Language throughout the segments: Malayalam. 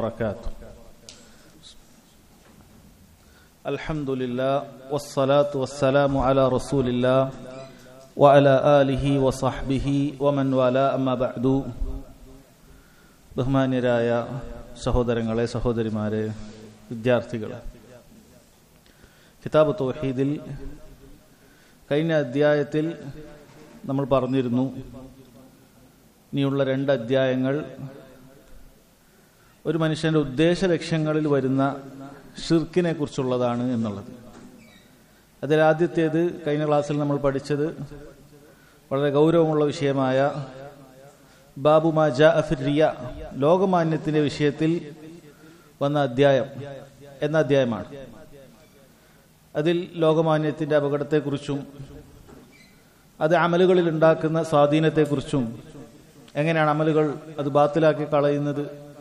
وبركاته الحمد لله والصلاة والسلام على رسول الله وعلى آله وصحبه ومن والاه أما بعد ബഹുമാന്യരായ സഹോദരങ്ങളെ സഹോദരിമാരെ വിദ്യാർത്ഥികളെ കിതാബ് തൗഹീദിൽ കഴിഞ്ഞ അധ്യായത്തിൽ നമ്മൾ പറഞ്ഞിരുന്നു ഇനിയുള്ള രണ്ട് അധ്യായങ്ങൾ ഒരു മനുഷ്യന്റെ ഉദ്ദേശ ലക്ഷ്യങ്ങളിൽ വരുന്ന ഷിർക്കിനെ കുറിച്ചുള്ളതാണ് എന്നുള്ളത് അതിൽ ആദ്യത്തേത് കഴിഞ്ഞ ക്ലാസ്സിൽ നമ്മൾ പഠിച്ചത് വളരെ ഗൗരവമുള്ള വിഷയമായ ബാബു മാജ റിയ ലോകമാന്യത്തിന്റെ വിഷയത്തിൽ വന്ന അധ്യായം എന്ന അധ്യായമാണ് അതിൽ ലോകമാന്യത്തിന്റെ അപകടത്തെക്കുറിച്ചും അത് അമലുകളിൽ ഉണ്ടാക്കുന്ന സ്വാധീനത്തെക്കുറിച്ചും എങ്ങനെയാണ് അമലുകൾ അത് ബാത്തിലാക്കി കളയുന്നത്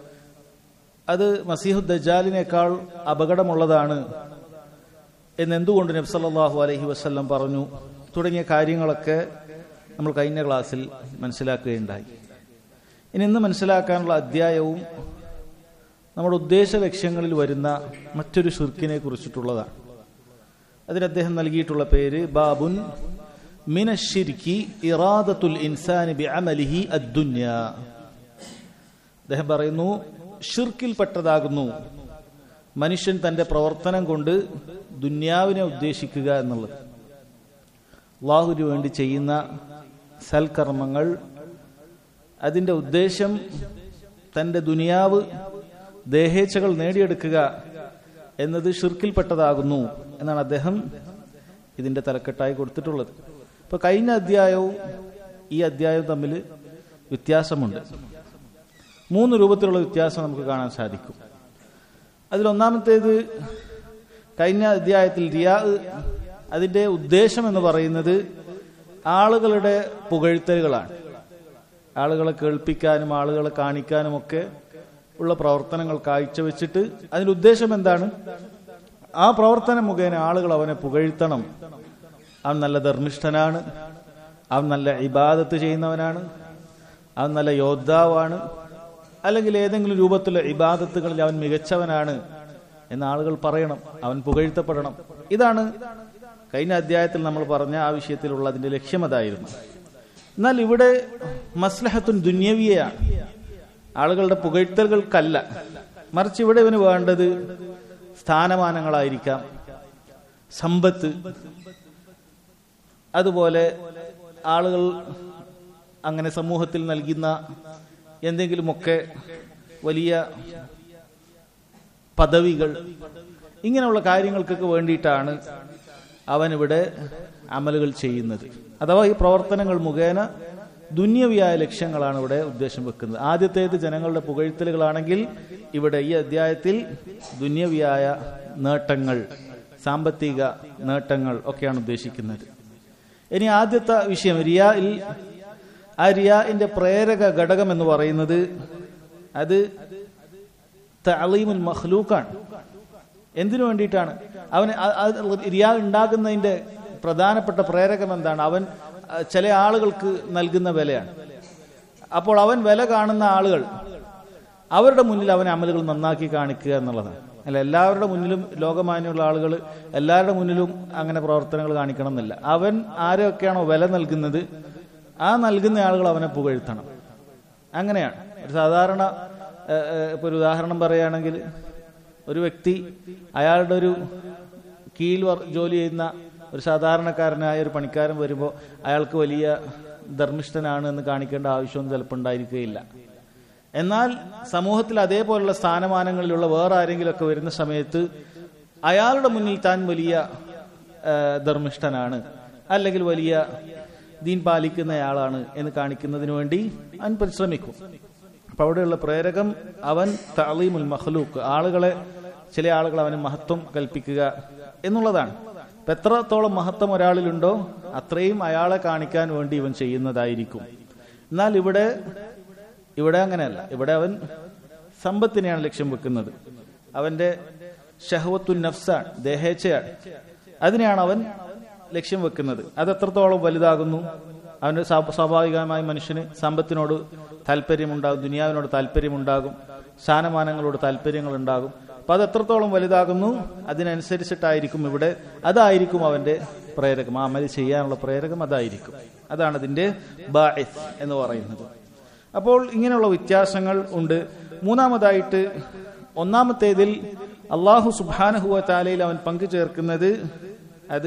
അത് മസീഹു ദജാലിനേക്കാൾ അപകടമുള്ളതാണ് എന്നെന്തുകൊണ്ട് നബ്സല്ലാഹു അലഹി വസ്ല്ലം പറഞ്ഞു തുടങ്ങിയ കാര്യങ്ങളൊക്കെ നമ്മൾ കഴിഞ്ഞ ക്ലാസ്സിൽ മനസ്സിലാക്കുകയുണ്ടായി ഇനി ഇന്ന് മനസ്സിലാക്കാനുള്ള അധ്യായവും നമ്മുടെ ഉദ്ദേശ ലക്ഷ്യങ്ങളിൽ വരുന്ന മറ്റൊരു ഷുർക്കിനെ കുറിച്ചിട്ടുള്ളതാണ് അതിന് അദ്ദേഹം നൽകിയിട്ടുള്ള പേര് ബാബുൻ മിനഷിരിക്കി ഇറാദത്തുൽ ഇൻസാനി ബി അമലിഹി അദ്ദുന്യ അദ്ദേഹം പറയുന്നു ഷിർക്കിൽപ്പെട്ടതാകുന്നു മനുഷ്യൻ തന്റെ പ്രവർത്തനം കൊണ്ട് ദുന്യാവിനെ ഉദ്ദേശിക്കുക എന്നുള്ളത് അള്ളാഹുവിന് വേണ്ടി ചെയ്യുന്ന സൽക്കർമ്മങ്ങൾ അതിന്റെ ഉദ്ദേശം തന്റെ ദുനിയാവ് ദേഹേച്ഛകൾ നേടിയെടുക്കുക എന്നത് ഷിർക്കിൽപ്പെട്ടതാകുന്നു എന്നാണ് അദ്ദേഹം ഇതിന്റെ തലക്കെട്ടായി കൊടുത്തിട്ടുള്ളത് ഇപ്പൊ കഴിഞ്ഞ അധ്യായവും ഈ അധ്യായവും തമ്മിൽ വ്യത്യാസമുണ്ട് മൂന്ന് രൂപത്തിലുള്ള വ്യത്യാസം നമുക്ക് കാണാൻ സാധിക്കും അതിലൊന്നാമത്തേത് കഴിഞ്ഞ അധ്യായത്തിൽ റിയാ അതിന്റെ ഉദ്ദേശം എന്ന് പറയുന്നത് ആളുകളുടെ പുകഴ്ത്തലുകളാണ് ആളുകളെ കേൾപ്പിക്കാനും ആളുകളെ കാണിക്കാനും ഒക്കെ ഉള്ള പ്രവർത്തനങ്ങൾ കാഴ്ചവെച്ചിട്ട് അതിന്റെ ഉദ്ദേശം എന്താണ് ആ പ്രവർത്തനം മുഖേന ആളുകൾ അവനെ പുകഴ്ത്തണം അവൻ നല്ല ധർമ്മിഷ്ഠനാണ് അവൻ നല്ല ഇബാദത്ത് ചെയ്യുന്നവനാണ് അവൻ നല്ല യോദ്ധാവാണ് അല്ലെങ്കിൽ ഏതെങ്കിലും രൂപത്തിലുള്ള ഇബാദത്തുകളിൽ അവൻ മികച്ചവനാണ് എന്ന് ആളുകൾ പറയണം അവൻ പുകഴ്ത്തപ്പെടണം ഇതാണ് കഴിഞ്ഞ അധ്യായത്തിൽ നമ്മൾ പറഞ്ഞ ആ വിഷയത്തിലുള്ള അതിന്റെ ലക്ഷ്യമതായിരുന്നു എന്നാൽ ഇവിടെ മസ്ലഹത്തുൻ ദുന്യവിയാണ് ആളുകളുടെ പുകഴ്ത്തലുകൾക്കല്ല മറിച്ച് ഇവിടെ ഇവന് വേണ്ടത് സ്ഥാനമാനങ്ങളായിരിക്കാം സമ്പത്ത് അതുപോലെ ആളുകൾ അങ്ങനെ സമൂഹത്തിൽ നൽകുന്ന എന്തെങ്കിലുമൊക്കെ വലിയ പദവികൾ ഇങ്ങനെയുള്ള കാര്യങ്ങൾക്കൊക്കെ വേണ്ടിയിട്ടാണ് അവൻ ഇവിടെ അമലുകൾ ചെയ്യുന്നത് അഥവാ ഈ പ്രവർത്തനങ്ങൾ മുഖേന ദുന്യവിയായ ലക്ഷ്യങ്ങളാണ് ഇവിടെ ഉദ്ദേശം വെക്കുന്നത് ആദ്യത്തേത് ജനങ്ങളുടെ പുകഴ്ത്തലുകളാണെങ്കിൽ ഇവിടെ ഈ അധ്യായത്തിൽ ദുന്യവിയായ നേട്ടങ്ങൾ സാമ്പത്തിക നേട്ടങ്ങൾ ഒക്കെയാണ് ഉദ്ദേശിക്കുന്നത് ഇനി ആദ്യത്തെ വിഷയം റിയായിൽ ആ റിയാന്റെ പ്രേരക ഘടകം എന്ന് പറയുന്നത് അത് തളീമുൽ മഖ്ലൂക്കാണ് എന്തിനു വേണ്ടിയിട്ടാണ് അവന് റിയാ ഉണ്ടാകുന്നതിന്റെ പ്രധാനപ്പെട്ട പ്രേരകം എന്താണ് അവൻ ചില ആളുകൾക്ക് നൽകുന്ന വിലയാണ് അപ്പോൾ അവൻ വില കാണുന്ന ആളുകൾ അവരുടെ മുന്നിൽ അവൻ അമലുകൾ നന്നാക്കി കാണിക്കുക എന്നുള്ളതാണ് അല്ല എല്ലാവരുടെ മുന്നിലും ലോകമാന്യമുള്ള ആളുകൾ എല്ലാവരുടെ മുന്നിലും അങ്ങനെ പ്രവർത്തനങ്ങൾ കാണിക്കണം എന്നില്ല അവൻ ആരെയൊക്കെയാണോ വില നൽകുന്നത് ആ നൽകുന്ന ആളുകൾ അവനെ പുകഴ്ത്തണം അങ്ങനെയാണ് ഒരു സാധാരണ ഇപ്പൊ ഒരു ഉദാഹരണം പറയുകയാണെങ്കിൽ ഒരു വ്യക്തി അയാളുടെ ഒരു കീഴിൽ ജോലി ചെയ്യുന്ന ഒരു സാധാരണക്കാരനായ ഒരു പണിക്കാരൻ വരുമ്പോൾ അയാൾക്ക് വലിയ ധർമ്മിഷ്ഠനാണ് എന്ന് കാണിക്കേണ്ട ആവശ്യമൊന്നും ചിലപ്പോൾ ഉണ്ടായിരിക്കുകയില്ല എന്നാൽ സമൂഹത്തിൽ അതേപോലുള്ള സ്ഥാനമാനങ്ങളിലുള്ള വേറെ ആരെങ്കിലുമൊക്കെ വരുന്ന സമയത്ത് അയാളുടെ മുന്നിൽ താൻ വലിയ ധർമ്മിഷ്ഠനാണ് അല്ലെങ്കിൽ വലിയ ദീൻ പാലിക്കുന്നയാളാണ് എന്ന് കാണിക്കുന്നതിന് വേണ്ടി അവൻ പരിശ്രമിക്കും അപ്പൊ അവിടെയുള്ള പ്രേരകം അവൻ തളീമുൽ മഹ്ലൂക്ക് ആളുകളെ ചില ആളുകൾ അവന് മഹത്വം കൽപ്പിക്കുക എന്നുള്ളതാണ് അപ്പൊ എത്രത്തോളം മഹത്വം ഒരാളിലുണ്ടോ അത്രയും അയാളെ കാണിക്കാൻ വേണ്ടി ഇവൻ ചെയ്യുന്നതായിരിക്കും എന്നാൽ ഇവിടെ ഇവിടെ അങ്ങനെയല്ല ഇവിടെ അവൻ സമ്പത്തിനെയാണ് ലക്ഷ്യം വെക്കുന്നത് അവന്റെ ഷഹവത്തുൻ നഫ്സാണ് ദേഹേച്ഛയാണ് അതിനെയാണ് അവൻ ലക്ഷ്യം വെക്കുന്നത് അത് എത്രത്തോളം വലുതാകുന്നു അവന് സ്വാ- സ്വാഭാവികമായി മനുഷ്യന് സമ്പത്തിനോട് താല്പര്യമുണ്ടാകും ദുനിയാവിനോട് താല്പര്യമുണ്ടാകും സ്ഥാനമാനങ്ങളോട് താല്പര്യങ്ങൾ ഉണ്ടാകും അപ്പൊ അത് എത്രത്തോളം വലുതാകുന്നു അതിനനുസരിച്ചിട്ടായിരിക്കും ഇവിടെ അതായിരിക്കും അവന്റെ പ്രേരകം ആ അമൽ ചെയ്യാനുള്ള പ്രേരകം അതായിരിക്കും അതാണ് അതിന്റെ ബാഇസ് എന്ന് പറയുന്നത് അപ്പോൾ ഇങ്ങനെയുള്ള വ്യത്യാസങ്ങൾ ഉണ്ട് മൂന്നാമതായിട്ട് ഒന്നാമത്തേതിൽ അള്ളാഹു സുബാനഹുവ താലയിൽ അവൻ പങ്കു ചേർക്കുന്നത് അത്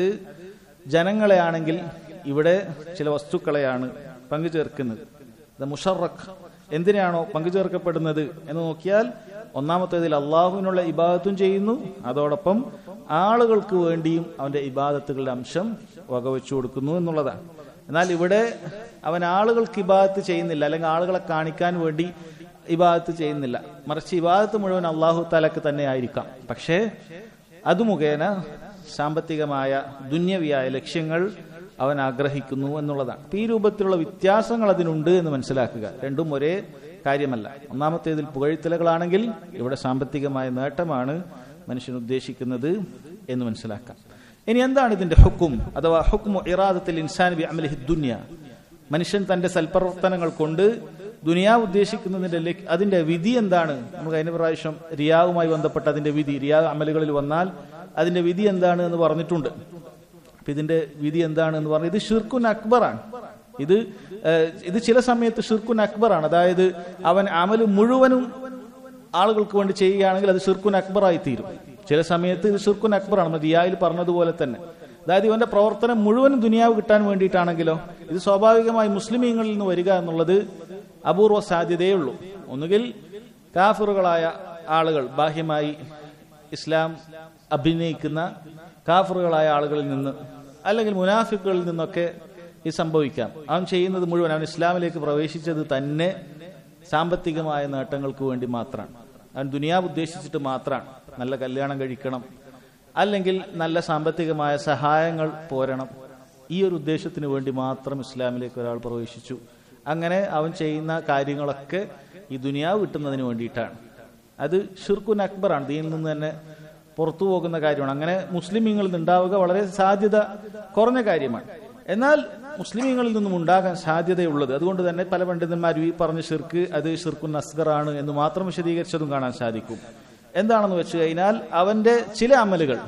ജനങ്ങളെ ആണെങ്കിൽ ഇവിടെ ചില വസ്തുക്കളെയാണ് പങ്കു ചേർക്കുന്നത് അത് മുഷറഖ് എന്തിനാണോ പങ്കു ചേർക്കപ്പെടുന്നത് എന്ന് നോക്കിയാൽ ഒന്നാമത്തേതിൽ അള്ളാഹുവിനുള്ള ഇബാദത്തും ചെയ്യുന്നു അതോടൊപ്പം ആളുകൾക്ക് വേണ്ടിയും അവന്റെ ഇബാദത്തുകളുടെ അംശം വകവെച്ചു കൊടുക്കുന്നു എന്നുള്ളതാണ് എന്നാൽ ഇവിടെ അവൻ ആളുകൾക്ക് ഇബാദത്ത് ചെയ്യുന്നില്ല അല്ലെങ്കിൽ ആളുകളെ കാണിക്കാൻ വേണ്ടി ഇബാദത്ത് ചെയ്യുന്നില്ല മറിച്ച് ഇബാദത്ത് മുഴുവൻ അള്ളാഹു തലക്ക് തന്നെ ആയിരിക്കാം പക്ഷേ അത് മുഖേന സാമ്പത്തികമായ ദുന്യവിയായ ലക്ഷ്യങ്ങൾ അവൻ ആഗ്രഹിക്കുന്നു എന്നുള്ളതാണ് അപ്പൊ ഈ രൂപത്തിലുള്ള വ്യത്യാസങ്ങൾ അതിനുണ്ട് എന്ന് മനസ്സിലാക്കുക രണ്ടും ഒരേ കാര്യമല്ല ഒന്നാമത്തേതിൽ പുകഴ്ത്തലുകളാണെങ്കിൽ ഇവിടെ സാമ്പത്തികമായ നേട്ടമാണ് മനുഷ്യൻ ഉദ്ദേശിക്കുന്നത് എന്ന് മനസ്സിലാക്കാം ഇനി എന്താണ് ഇതിന്റെ ഹുക്കും അഥവാ ഹുക്കുമു ഇറാദത്തിൽ ഇൻസാൻ ബി അമലിഹി ദുന്യ മനുഷ്യൻ തന്റെ സൽപ്രവർത്തനങ്ങൾ കൊണ്ട് ദുനിയാവ് ഉദ്ദേശിക്കുന്നതിന്റെ ലക്- അതിന്റെ വിധി എന്താണ് നമുക്ക് കഴിഞ്ഞ പ്രാവശ്യം റിയാവുമായി ബന്ധപ്പെട്ട അതിന്റെ വിധി റിയാ അമലുകളിൽ വന്നാൽ അതിന്റെ വിധി എന്താണ് എന്ന് പറഞ്ഞിട്ടുണ്ട് അപ്പൊ ഇതിന്റെ വിധി എന്താണ് എന്ന് പറഞ്ഞാൽ ഇത് ഷിർക്കുൻ അക്ബറാണ് ഇത് ഏഹ്, ഇത് ചില സമയത്ത് ഷിർക്കുൻ അക്ബറാണ് അതായത് അവൻ അമല് മുഴുവനും ആളുകൾക്ക് വേണ്ടി ചെയ്യുകയാണെങ്കിൽ അത് ഷിർക്കുൻ അക്ബറായി തീരും ചില സമയത്ത് ഇത് ഷിർക്കുൻ അക്ബറാണ് നമ്മൾ റിയായിൽ പറഞ്ഞതുപോലെ തന്നെ അതായത് ഇവന്റെ പ്രവർത്തനം മുഴുവനും ദുനിയാവ് കിട്ടാൻ വേണ്ടിയിട്ടാണെങ്കിലോ ഇത് സ്വാഭാവികമായി മുസ്ലിമീങ്ങളിൽ നിന്ന് വരിക എന്നുള്ളത് അപൂർവ സാധ്യതയേ ഉള്ളൂ ഒന്നുകിൽ കാഫിറുകളായ ആളുകൾ ബാഹ്യമായി ഇസ്ലാം അഭിനയിക്കുന്ന കാഫറുകളായ ആളുകളിൽ നിന്ന് അല്ലെങ്കിൽ മുനാഫിക്കുകളിൽ നിന്നൊക്കെ ഇത് സംഭവിക്കാം അവൻ ചെയ്യുന്നത് മുഴുവൻ അവൻ ഇസ്ലാമിലേക്ക് പ്രവേശിച്ചത് തന്നെ സാമ്പത്തികമായ നേട്ടങ്ങൾക്ക് വേണ്ടി മാത്രമാണ് അവൻ ദുനിയാവ് ഉദ്ദേശിച്ചിട്ട് മാത്രമാണ് നല്ല കല്യാണം കഴിക്കണം അല്ലെങ്കിൽ നല്ല സാമ്പത്തികമായ സഹായങ്ങൾ പോരണം ഈ ഒരു ഉദ്ദേശത്തിന് വേണ്ടി മാത്രം ഇസ്ലാമിലേക്ക് ഒരാൾ പ്രവേശിച്ചു അങ്ങനെ അവൻ ചെയ്യുന്ന കാര്യങ്ങളൊക്കെ ഈ ദുനിയാവ് കിട്ടുന്നതിന് വേണ്ടിയിട്ടാണ് അത് ഷിർക്കുൻ അക്ബറാണ് ദീനിൽ നിന്ന് തന്നെ പുറത്തു പോകുന്ന കാര്യമാണ് അങ്ങനെ മുസ്ലിമീങ്ങളിൽ നിന്നുണ്ടാവുക വളരെ സാധ്യത കുറഞ്ഞ കാര്യമാണ് എന്നാൽ മുസ്ലിമീങ്ങളിൽ നിന്നും ഉണ്ടാകാൻ സാധ്യതയുള്ളത് അതുകൊണ്ട് തന്നെ പല പണ്ഡിതന്മാരും ഈ പറഞ്ഞ ഷിർക്ക് അത് ഷിർക്കുൻ അസ്ഗറാണ് എന്ന് മാത്രം വിശദീകരിച്ചതും കാണാൻ സാധിക്കും എന്താണെന്ന് വെച്ച് കഴിഞ്ഞാൽ അവന്റെ ചില അമലുകൾ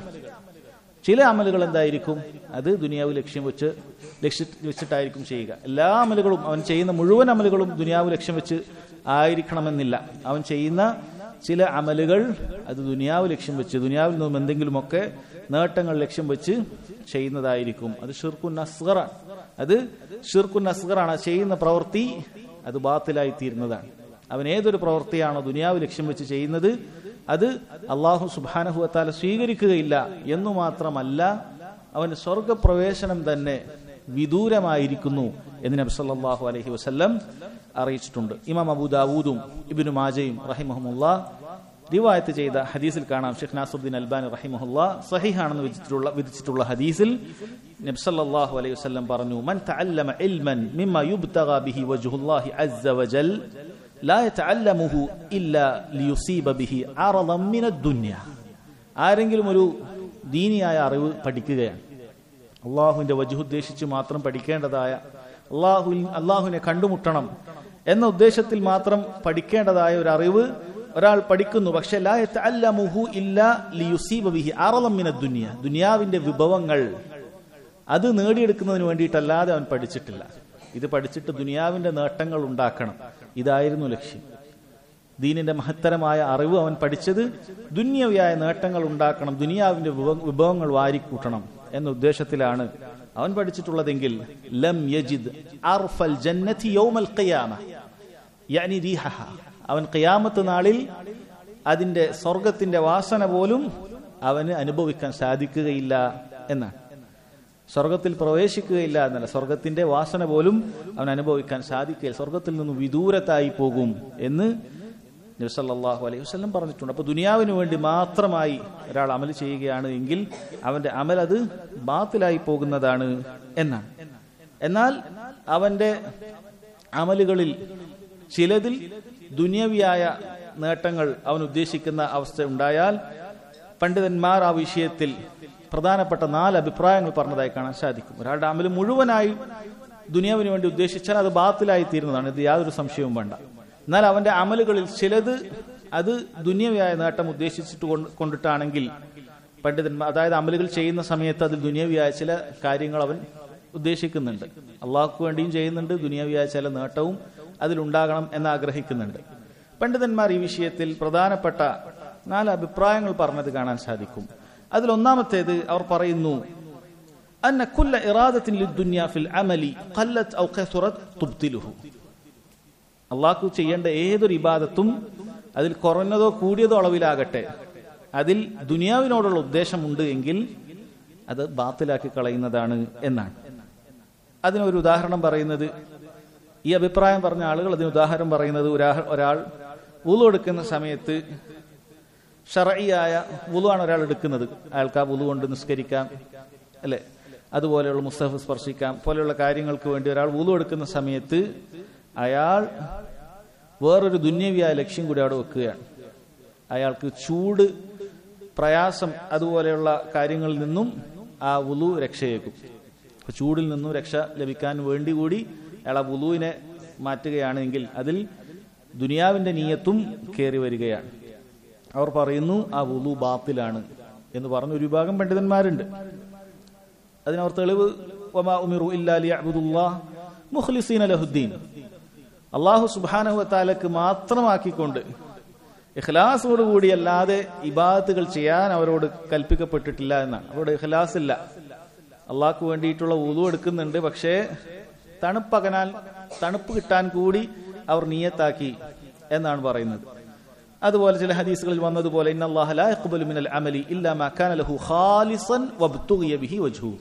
ചില അമലുകൾ എന്തായിരിക്കും അത് ദുനിയാവ് ലക്ഷ്യം വെച്ച് ലക്ഷ്യ വെച്ചിട്ടായിരിക്കും ചെയ്യുക എല്ലാ അമലുകളും അവൻ ചെയ്യുന്ന മുഴുവൻ അമലുകളും ദുനിയാവ് ലക്ഷ്യം വെച്ച് ആയിരിക്കണമെന്നില്ല അവൻ ചെയ്യുന്ന ചില അമലുകൾ അത് ദുനിയാവ് ലക്ഷ്യം വെച്ച് ദുനിയാവിൽ നിന്നും എന്തെങ്കിലുമൊക്കെ നേട്ടങ്ങൾ ലക്ഷ്യം വെച്ച് ചെയ്യുന്നതായിരിക്കും അത് ഷിർക്കുൻ അസ്ഗറാണ് അത് ഷിർക്കുൻ അസ്ഗറാണ് ആ ചെയ്യുന്ന പ്രവൃത്തി അത് ബാത്തിലായി തീരുന്നതാണ് അവൻ ഏതൊരു പ്രവൃത്തിയാണോ ദുനിയാവ് ലക്ഷ്യം വെച്ച് ചെയ്യുന്നത് അത് അള്ളാഹു സുബാനഹുവത്താല സ്വീകരിക്കുകയില്ല എന്നു മാത്രമല്ല അവന് സ്വർഗപ്രവേശനം തന്നെ വിദൂരമായിരിക്കുന്നു എന്ന് നബി സല്ലല്ലാഹു അലൈഹി വസല്ലം അറിയിച്ചിട്ടുണ്ട് ഇമാം അബൂ ദാവൂദും ഇബ്നു മാജയും റഹിമഹമുല്ല റിവായത്ത് ചെയ്ത ഹദീസിൽ കാണാം ഷെയ്ഖ് നാസുദ്ദീൻ അൽബാനി റഹിമഹുല്ല സഹിഹാണെന്ന് വിധിച്ചിട്ടുള്ള വിധിച്ചിട്ടുള്ള ഹദീസിൽ നബി സല്ലല്ലാഹു അലൈഹി വസല്ലം പറഞ്ഞു മൻ തഅല്ലമ ഇൽമൻ മിമ്മ യുബ്തഗ ബിഹി വജ്ഹുല്ലാഹി അസ്സ വജൽ ലാ യതഅല്ലമുഹു ഇല്ലാ ലിയുസീബ ബിഹി അറദൻ മിനദ് ദുനിയ ആരെങ്കിലും ഒരു ദീനിയായ അറിവ് പഠിക്കുകയാണ് അള്ളാഹുവിന്റെ വജുഹ് ഉദ്ദേശിച്ച് മാത്രം പഠിക്കേണ്ടതായ അള്ളാഹു അള്ളാഹുവിനെ കണ്ടുമുട്ടണം എന്ന ഉദ്ദേശത്തിൽ മാത്രം പഠിക്കേണ്ടതായ ഒരു അറിവ് ഒരാൾ പഠിക്കുന്നു പക്ഷെ ലാ യതഅല്ലമുഹു ഇല്ലാ ലിയുസീബ ബിഹി അറദൻ മിനദ് ദുനിയ ദുനിയാവിന്റെ വിഭവങ്ങൾ അത് നേടിയെടുക്കുന്നതിന് വേണ്ടിയിട്ടല്ലാതെ അവൻ പഠിച്ചിട്ടില്ല ഇത് പഠിച്ചിട്ട് ദുനിയാവിന്റെ നേട്ടങ്ങൾ ഉണ്ടാക്കണം ഇതായിരുന്നു ലക്ഷ്യം ദീനിന്റെ മഹത്തരമായ അറിവ് അവൻ പഠിച്ചത് ദുന്യവിയായ നേട്ടങ്ങൾ ഉണ്ടാക്കണം ദുനിയാവിന്റെ വിഭവ- വിഭവങ്ങൾ വാരിക്കൂട്ടണം എന്ന ഉദ്ദേശത്തിലാണ് അവൻ പഠിച്ചിട്ടുള്ളതെങ്കിൽ ലം യജിദ് അർഫൽ ജന്നതി യൗമൽ ഖിയാമ യഅനി റീഹഹ അവൻ ഖിയാമത്ത് നാളിൽ അതിന്റെ സ്വർഗത്തിന്റെ വാസന പോലും അവന് അനുഭവിക്കാൻ സാധിക്കുകയില്ല എന്നാണ് സ്വർഗത്തിൽ പ്രവേശിക്കുകയില്ല എന്നല്ല സ്വർഗത്തിന്റെ വാസന പോലും അവൻ അനുഭവിക്കാൻ സാധിക്കുകയില്ല സ്വർഗത്തിൽ നിന്നും വിദൂരത്തായി പോകും എന്ന് നബിസല്ലാഹു അലൈഹി വസ്ലം പറഞ്ഞിട്ടുണ്ട് അപ്പൊ ദുനിയാവിന് വേണ്ടി മാത്രമായി ഒരാൾ അമൽ ചെയ്യുകയാണ് എങ്കിൽ അവന്റെ അമൽ അത് ബാത്തിലായി പോകുന്നതാണ് എന്നാണ് എന്നാൽ അവന്റെ അമലുകളിൽ ചിലതിൽ ദുനിയവിയായ നേട്ടങ്ങൾ അവൻ ഉദ്ദേശിക്കുന്ന അവസ്ഥ ഉണ്ടായാൽ പണ്ഡിതന്മാർ ആ വിഷയത്തിൽ പ്രധാനപ്പെട്ട നാല് അഭിപ്രായങ്ങൾ പറഞ്ഞതായി കാണാൻ സാധിക്കും ഒരാളുടെ അമല് മുഴുവനായി ദുനിയാവിന് വേണ്ടി ഉദ്ദേശിച്ചാൽ അത് ബാത്തിലായി തീരുന്നതാണ് ഇത് യാതൊരു സംശയവും വേണ്ട എന്നാൽ അവന്റെ അമലുകളിൽ ചിലത് അത് ദുന്യവ്യായ നേട്ടം ഉദ്ദേശിച്ചിട്ട് കൊണ്ട് കൊണ്ടിട്ടാണെങ്കിൽ പണ്ഡിതന്മാർ അതായത് അമലുകൾ ചെയ്യുന്ന സമയത്ത് അതിൽ ദുനിയവിയായ ചില കാര്യങ്ങൾ അവൻ ഉദ്ദേശിക്കുന്നുണ്ട് അള്ളാഹുക്ക് വേണ്ടിയും ചെയ്യുന്നുണ്ട് ദുനിയവിയായ ചില നേട്ടവും അതിലുണ്ടാകണം എന്ന് ആഗ്രഹിക്കുന്നുണ്ട് പണ്ഡിതന്മാർ ഈ വിഷയത്തിൽ പ്രധാനപ്പെട്ട നാല് അഭിപ്രായങ്ങൾ പറഞ്ഞത് കാണാൻ സാധിക്കും അതിൽ ഒന്നാമത്തേത് അവർ പറയുന്നു أن كل إرادة للدنيا في العمل قلت أو كثرت تبطله അള്ളാഹു ചെയ്യേണ്ട ഏതൊരു ഇബാദത്തും അതിൽ കുറഞ്ഞതോ കൂടിയതോ അളവിലാകട്ടെ അതിൽ ദുനിയാവിനോടുള്ള ഉദ്ദേശമുണ്ട് എങ്കിൽ അത് ബാത്തിലാക്കി കളയുന്നതാണ് എന്നാണ് അതിനൊരു ഉദാഹരണം പറയുന്നത് ഈ അഭിപ്രായം പറഞ്ഞ ആളുകൾ അതിന് ഉദാഹരണം പറയുന്നത് ഒരാ- ഒരാൾ വുളു എടുക്കുന്ന സമയത്ത് ഷറയിയായ വുളുവാണ് ഒരാൾ എടുക്കുന്നത് അയാൾക്ക് ആ വുളു കൊണ്ട് നിസ്കരിക്കാം അല്ലെ അതുപോലെയുള്ള മുസ്തഫ് സ്പർശിക്കാം പോലെയുള്ള കാര്യങ്ങൾക്ക് വേണ്ടി ഒരാൾ വുളു എടുക്കുന്ന സമയത്ത് അയാൾ വേറൊരു ദുന്യവിയായ ലക്ഷ്യം കൂടി അവിടെ വെക്കുകയാണ് അയാൾക്ക് ചൂട് പ്രയാസം അതുപോലെയുള്ള കാര്യങ്ങളിൽ നിന്നും ആ വുളു രക്ഷയേക്കും അപ്പൊ ചൂടിൽ നിന്നും രക്ഷ ലഭിക്കാൻ വേണ്ടി കൂടി അയാൾ ആ വുളുവിനെ മാറ്റുകയാണെങ്കിൽ അതിൽ ദുനിയാവിന്റെ നീയത്തും കയറി വരികയാണ് അവർ പറയുന്നു ആ വുളു ബാത്തിലാണ് എന്ന് പറഞ്ഞ ഒരു വിഭാഗം പണ്ഡിതന്മാരുണ്ട് അതിനവർ തെളിവ് വമാ ഉമിറു ഇല്ലാ ലിയഅ്ബുദുല്ലാഹ് മുഖ്ലിസീന ലഹുദ്ദീൻ അള്ളാഹു സുബ്ഹാനഹു വതആലക്ക് മാത്രമാക്കിക്കൊണ്ട് ഇഖ്ലാസോട് കൂടി അല്ലാതെ ഇബാദത്തുകൾ ചെയ്യാൻ അവരോട് കൽപ്പിക്കപ്പെട്ടിട്ടില്ല എന്നാണ് അവരോട് ഇഖ്ലാസ് ഇല്ല അള്ളാഹ്ക്ക് വേണ്ടിയിട്ടുള്ള വുളു എടുക്കുന്നുണ്ട് പക്ഷേ തണുപ്പകനാൽ തണുപ്പ് കിട്ടാൻ കൂടി അവർ നിയത്താക്കി എന്നാണ് പറയുന്നത് അതുപോലെ ചില ഹദീസുകളിൽ വന്നതുപോലെ ഇന്നല്ലാഹ ലാ യഖ്ബലു മിനൽ അമലി ഇല്ലാ മാ കാന ലഹു ഖാലിസൻ വബ്തുഗിയ ബിഹി വജ്ഹു